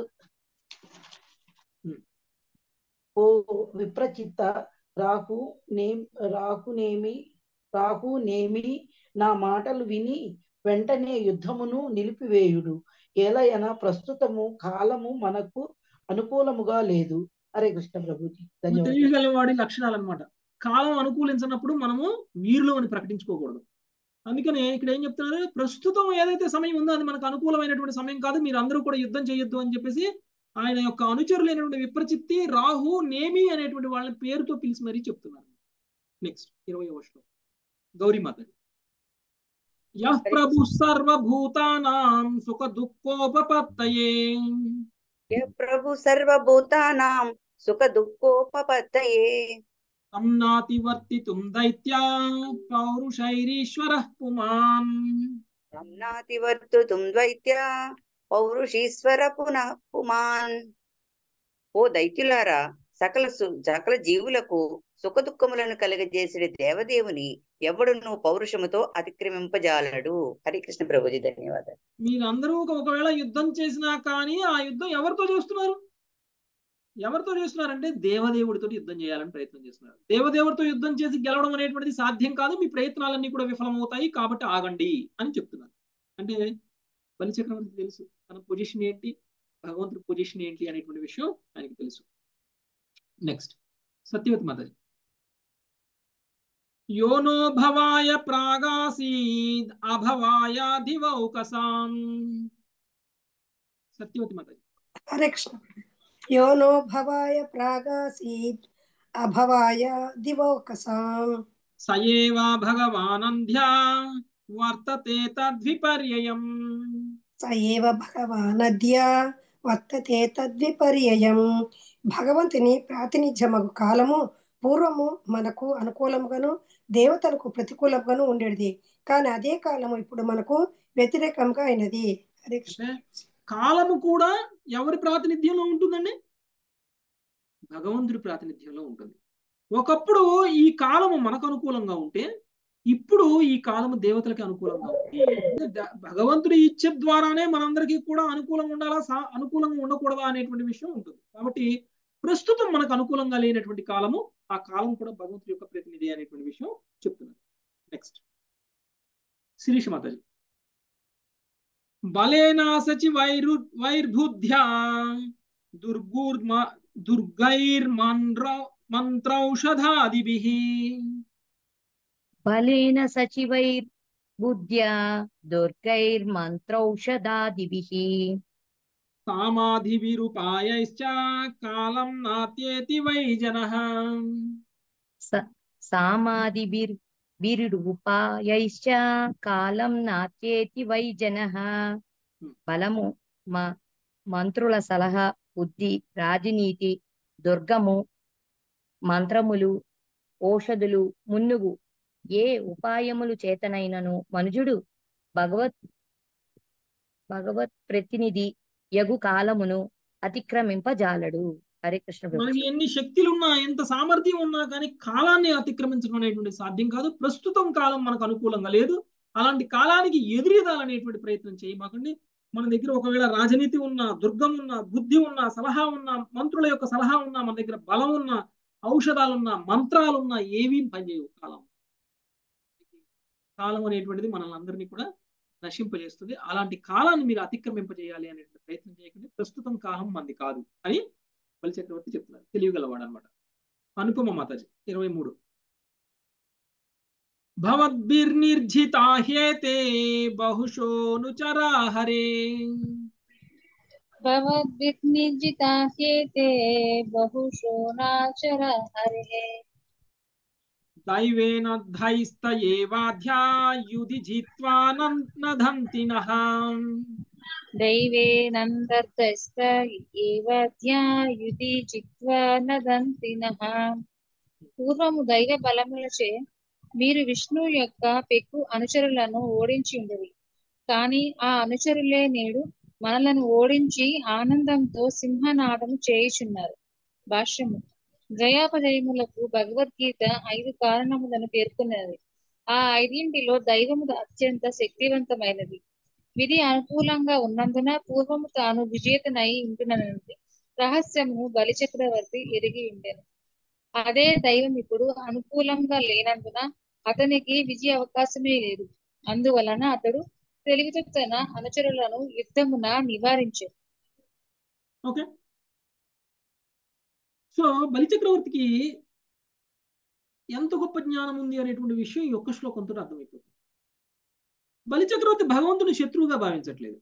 ఓ విప్రచిత్త రాహు నేమ్ రాహునేమి రాహునేమి నా మాటలు విని వెంటనే యుద్ధమును నిలిపివేయుడు ఏలయన ప్రస్తుతము కాలము మనకు అనుకూలముగా లేదు హరే కృష్ణ ప్రభుజీ ధన్యవాదాలు తెలియగల వాడి లక్షణాలు అనమాట కాలం అనుకూలించినప్పుడు మనము వీరులు అని ప్రకటించుకోకూడదు అందుకనే ఇక్కడ ఏం చెప్తున్నారు ప్రస్తుతం ఏదైతే సమయం ఉందో అది మనకు అనుకూలమైనటువంటి సమయం కాదు మీరు అందరూ కూడా యుద్ధం చేయొద్దు అని చెప్పేసి ఆయన యొక్క అనుచరులైనటువంటి విప్రచిత్తి రాహు నేమి అనేటువంటి వాళ్ళని పేరుతో పిలిచి మరీ చెప్తున్నారు నెక్స్ట్ ఇరవై వర్షం గౌరీమాత యః ప్రభు సర్వభూతానాం సుఖ దుఃఖోపపత్తయే యః ప్రభు సర్వభూతానాం సుఖ దుఃఖోపపత్తయే తం నాతివర్తితుం దైత్యా పౌరుషైరీశ్వరః పుమాన్ రమ్నాతివర్తుతుం ద్వైత్య పౌరుషీశ్వర పునః పుమాన్ ఓ దైత్యులారా సకల సు- సకల జీవులకు సుఖ దుఃఖములను కలగజేసిన దేవదేవుని ఎవడును పౌరుషముతో అతిక్రమింపజాలడు హరికృష్ణ ప్రభుజీ ధన్యవాదాలు మీరందరూ ఒక- ఒకవేళ యుద్ధం చేసినా కానీ ఆ యుద్ధం ఎవరితో చేస్తున్నారు ఎవరితో చేస్తున్నారంటే దేవదేవుడితో యుద్ధం చేయాలని ప్రయత్నం చేస్తున్నారు దేవదేవుడితో యుద్ధం చేసి గెలవడం అనేటువంటిది సాధ్యం కాదు మీ ప్రయత్నాలన్నీ కూడా విఫలమవుతాయి కాబట్టి ఆగండి అని చెప్తున్నారు అంటే బలి చక్రవర్తి తెలుసు తన పొజిషన్ ఏంటి భగవంతుడి పొజిషన్ ఏంటి అనేటువంటి విషయం ఆయనకి తెలుసు నెక్స్ట్ సత్యవతి మాతాజీ యోనో భవాయ ప్రాగాసీద్ అభవాయ దివౌకసాం సత్యవతి మాతాజీ హరే కృష్ణ యో నో భవాయ ప్రాగాసీత్ అభవాయ దివోకసాం సయేవా భగవానంధ్యా వర్తతే తద్విపర్యయం స ఏవ భగవానద్యా వర్తతే తద్విపర్యయం భగవంతుని ప్రాతినిధ్యమగు కాలము పూర్వము మనకు అనుకూలముగాను దేవతలకు ప్రతికూలంగాను ఉండేది కానీ అదే కాలము ఇప్పుడు మనకు వ్యతిరేకంగా అయినది హరే కృష్ణ కాలము కూడా ఎవరి ప్రాతినిధ్యంలో ఉంటుందండి భగవంతుడి ప్రాతినిధ్యంలో ఉంటుంది ఒకప్పుడు ఈ కాలము మనకు అనుకూలంగా ఉంటే ఇప్పుడు ఈ కాలము దేవతలకి అనుకూలంగా ఉంది అంటే ద- భగవంతుడి ఇచ్చ ద్వారానే మనందరికీ కూడా అనుకూలంగా ఉండాలా సా- అనుకూలంగా ఉండకూడదా అనేటువంటి విషయం ఉంటుంది కాబట్టి ప్రస్తుతం మనకు అనుకూలంగా లేనటువంటి కాలము ఆ కాలం కూడా భగవంతుడి యొక్క ప్రతినిధి అనేటువంటి విషయం చెప్తున్నారు నెక్స్ట్ శిరీష మాతాజీ బలేనా సచి వైరు వైర్బుద్ధ్యా దుర్గూర్మ దుర్గైర్మంత్ర మంత్రౌషధాదిభిః బలేన సచివైర్ బుద్ధ్యా దుర్గైర్మంత్రౌషధాదిభిः సామాధివిరుపాయశ్చ కాలం నాత్యేతి వై జనః స- సామాదిభిర్ విరుపాయైశ్చ కాలం నాత్యేతి వై జనః బలము మ మంత్రుల సలహా బుద్ధి రాజనీతి దుర్గము మంత్రములు ఓషధులు మున్నుగు ఏ ఉపాయములు చేతనైనను మనుజుడు భగవత్ భగవత్ ప్రతినిధి యగు కాలమును అతిక్రమింపజాలడు హరే కృష్ణ ప్రభు మనకి ఎన్ని శక్తులు ఉన్నా ఎంత సామర్థ్యం ఉన్నా కానీ కాలాన్ని అతిక్రమించడం అనేటువంటి సాధ్యం కాదు ప్రస్తుతం కాలం మనకు అనుకూలంగా లేదు అలాంటి కాలానికి ఎదురీదాలనేటువంటి ప్రయత్నం చేయమాకండి మన దగ్గర ఒకవేళ రాజనీతి ఉన్నా దుర్గం ఉన్నా బుద్ధి ఉన్నా సలహా ఉన్నా మంత్రుల యొక్క సలహా ఉన్నా మన దగ్గర బలం ఉన్నా ఔషధాలున్నా మంత్రాలున్నా ఏవీ పనిచేయవు కాలం కాలం అనేటువంటిది మనల్ని అందరినీ కూడా నశింపజేస్తుంది అలాంటి కాలాన్ని మీరు అతిక్రమింపజేయాలి అనేటువంటి ప్రయత్నం చేయకండి ప్రస్తుతం కాలం మంది కాదు అని బలి చక్రవర్తి చెప్తున్నారు తెలియగలవాడు అనమాట అనుపమ మాతాజీ ఇరవై మూడు భవద్భిర్నిర్జితాహ్యేతే బహుశోనుచరా హరే भवद्भिर्निर्जिताह्येते बहुशो नाचर हरिः దైవేనద్ధైస్త ఏవాధ్యాయుధి జిత్వా నదంతి నః दैवेनन्दर्तस्त एव ध्यायुधि जित्वा నదంతి నః పూర్వము దైవ బలములచే మీరు విష్ణువు యొక్క పెక్కు అనుచరులను ఓడించి ఉండేది కానీ ఆ అనుచరులే నేడు మనలను ఓడించి ఆనందంతో సింహనాదము చేయుచున్నారు భాష్యము జయాపజయములకు భగవద్గీత ఐదు కారణములను పేర్కొన్నది ఆ ఐదింటిలో దైవము అత్యంత శక్తివంతమైనది విధి అనుకూలంగా ఉన్నందున పూర్వము తాను విజేతనై ఉంటున్నది రహస్యమును బలి చక్రవర్తి ఎరిగి ఉండెను అదే దైవం ఇప్పుడు అనుకూలంగా లేనందున అతనికి విజయ అవకాశమే లేదు అందువలన అతడు తెలివితో తన అనుచరులను యుద్ధమున నివారించాడు ఓకే సో బలి చక్రవర్తికి ఎంత గొప్ప జ్ఞానం ఉంది అనేటువంటి విషయం ఈ ఒక్క శ్లోకంతో అర్థమైపోతుంది బలి చక్రవర్తి భగవంతుని శత్రువుగా భావించట్లేదు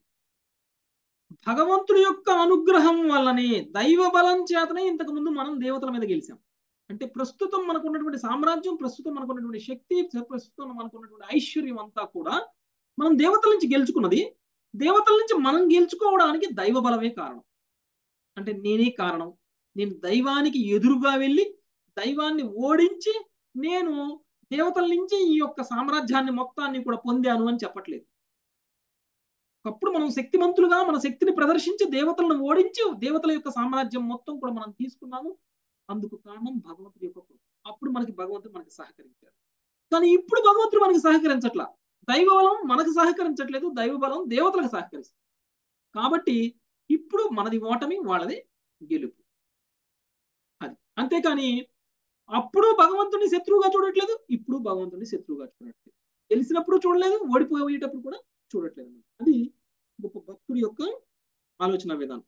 భగవంతుడి యొక్క అనుగ్రహం వల్లనే దైవ బలం చేతనే ఇంతకు ముందు మనం దేవతల మీద గెలిచాం అంటే ప్రస్తుతం మనకు ఉన్నటువంటి సామ్రాజ్యం ప్రస్తుతం మనకు ఉన్నటువంటి శక్తి ప్రస్తుతం మనకు ఉన్నటువంటి ఐశ్వర్యం అంతా కూడా మనం దేవతల నుంచి గెలుచుకున్నది దేవతల నుంచి మనం గెలుచుకోవడానికి దైవ బలమే కారణం అంటే నేనే కారణం నేను దైవానికి ఎదురుగా వెళ్ళి దైవాన్ని ఓడించి నేను దేవతల నుంచి ఈ యొక్క సామ్రాజ్యాన్ని మొత్తాన్ని కూడా పొందాను అని చెప్పట్లేదు ఒకప్పుడు మనం శక్తిమంతులుగా మన శక్తిని ప్రదర్శించి దేవతలను ఓడించి దేవతల యొక్క సామ్రాజ్యం మొత్తం కూడా మనం తీసుకున్నాము అందుకు కారణం భగవంతుడి యొక్క కృప అప్పుడు మనకి భగవంతుడు మనకి సహకరించారు కానీ ఇప్పుడు భగవంతుడు మనకి సహకరించట్లా దైవ బలం మనకు సహకరించట్లేదు దైవ బలం దేవతలకు సహకరిస్తుంది కాబట్టి ఇప్పుడు మనది ఓటమి వాళ్ళది గెలుపు అది అంతేకాని అప్పుడు భగవంతుని శత్రువుగా చూడట్లేదు ఇప్పుడు భగవంతుని శత్రువుగా చూడట్లేదు గెలిచినప్పుడు చూడలేదు ఓడిపోయేటప్పుడు కూడా చూడట్లేదు అది గొప్ప భక్తుడి యొక్క ఆలోచన విధానం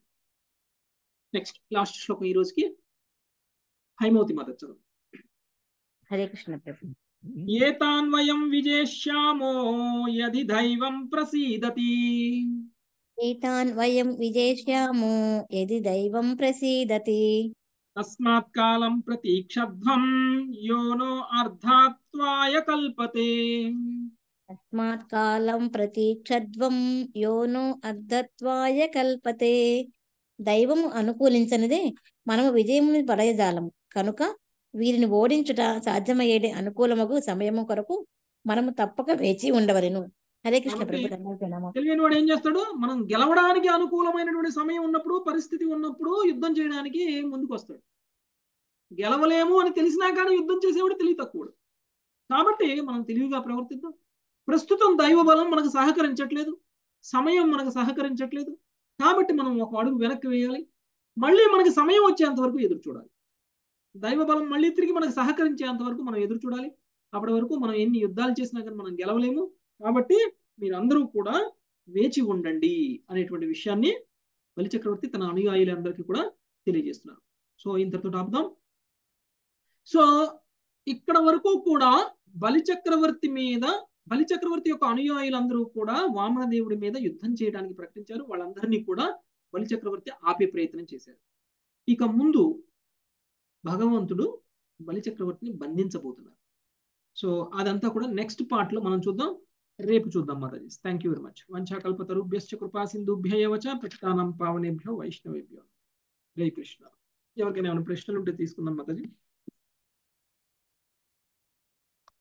నెక్స్ట్ లాస్ట్ శ్లోకం ఈ రోజుకి హైమవతి మాత చదువు హరే కృష్ణ ప్రభు ఏతాన్వయం విజేష్యామో యది దైవం ప్రసీదతి ఏతాన్ వయం విజేష్యామో యది దైవం ప్రసీదతి తస్మాత్ కాలం ప్రతీక్షధ్వం యోనో అర్ధాత్వాయ కల్పతే తస్మాత్ కాలం ప్రతీక్షధ్వం యోనో అర్ధత్వాయ కల్పతే దైవము అనుకూలించనిదే మనము విజయముని పడయజాలము కనుక వీరిని ఓడించుట సాధ్యమయ్యేది అనుకూలమగు సమయము కొరకు మనము తప్పక వేచి ఉండవలెను హరే కృష్ణ కాబట్టి ప్రభు దండాలు ప్రణామం. తెలియని వాడు ఏం చేస్తాడు మనం గెలవడానికి అనుకూలమైనటువంటి సమయం ఉన్నప్పుడు పరిస్థితి ఉన్నప్పుడు యుద్ధం చేయడానికి ముందుకు వస్తాడు గెలవలేము అని తెలిసినా కానీ యుద్ధం చేసేవాడు తెలివి తక్కువడు కాబట్టి మనం తెలివిగా ప్రవర్తిద్దాం ప్రస్తుతం దైవ బలం మనకు సహకరించట్లేదు సమయం మనకు సహకరించట్లేదు కాబట్టి మనం ఒక అడుగు వెనక్కి వేయాలి మళ్ళీ మనకి సమయం వచ్చేంత వరకు ఎదురు చూడాలి దైవ బలం మళ్ళీ తిరిగి మనకు సహకరించేంత వరకు మనం ఎదురు చూడాలి అప్పటి వరకు మనం ఎన్ని యుద్ధాలు చేసినా కానీ మనం గెలవలేము కాబట్టి మీరందరూ కూడా వేచి ఉండండి అనేటువంటి విషయాన్ని బలి చక్రవర్తి తన అనుయాయులందరికీ కూడా తెలియజేస్తున్నారు సో ఇంతటితో ఆపుదాం సో ఇక్కడ వరకు కూడా బలి చక్రవర్తి మీద బలి చక్రవర్తి యొక్క అనుయాయులందరూ కూడా వామన దేవుడి మీద యుద్ధం చేయడానికి ప్రకటించారు వాళ్ళందరినీ కూడా బలి చక్రవర్తి ఆపే ప్రయత్నం చేశారు ఇక ముందు భగవంతుడు బలి చక్రవర్తిని బంధించబోతున్నారు సో అదంతా కూడా నెక్స్ట్ పార్ట్ లో మనం చూద్దాం రేపు చూద్దాం mataji thank you very much వంచాకల్పతరుభ్యశ్చ కృపా సింధుభ్యయవచ ప్రతితానం పావనేభ్యో వైష్ణవేభ్యో జై కృష్ణ ఎవరికైనా ఏమైనా ప్రశ్నలు ఉంటే తీసుకుందాం మాతాజీ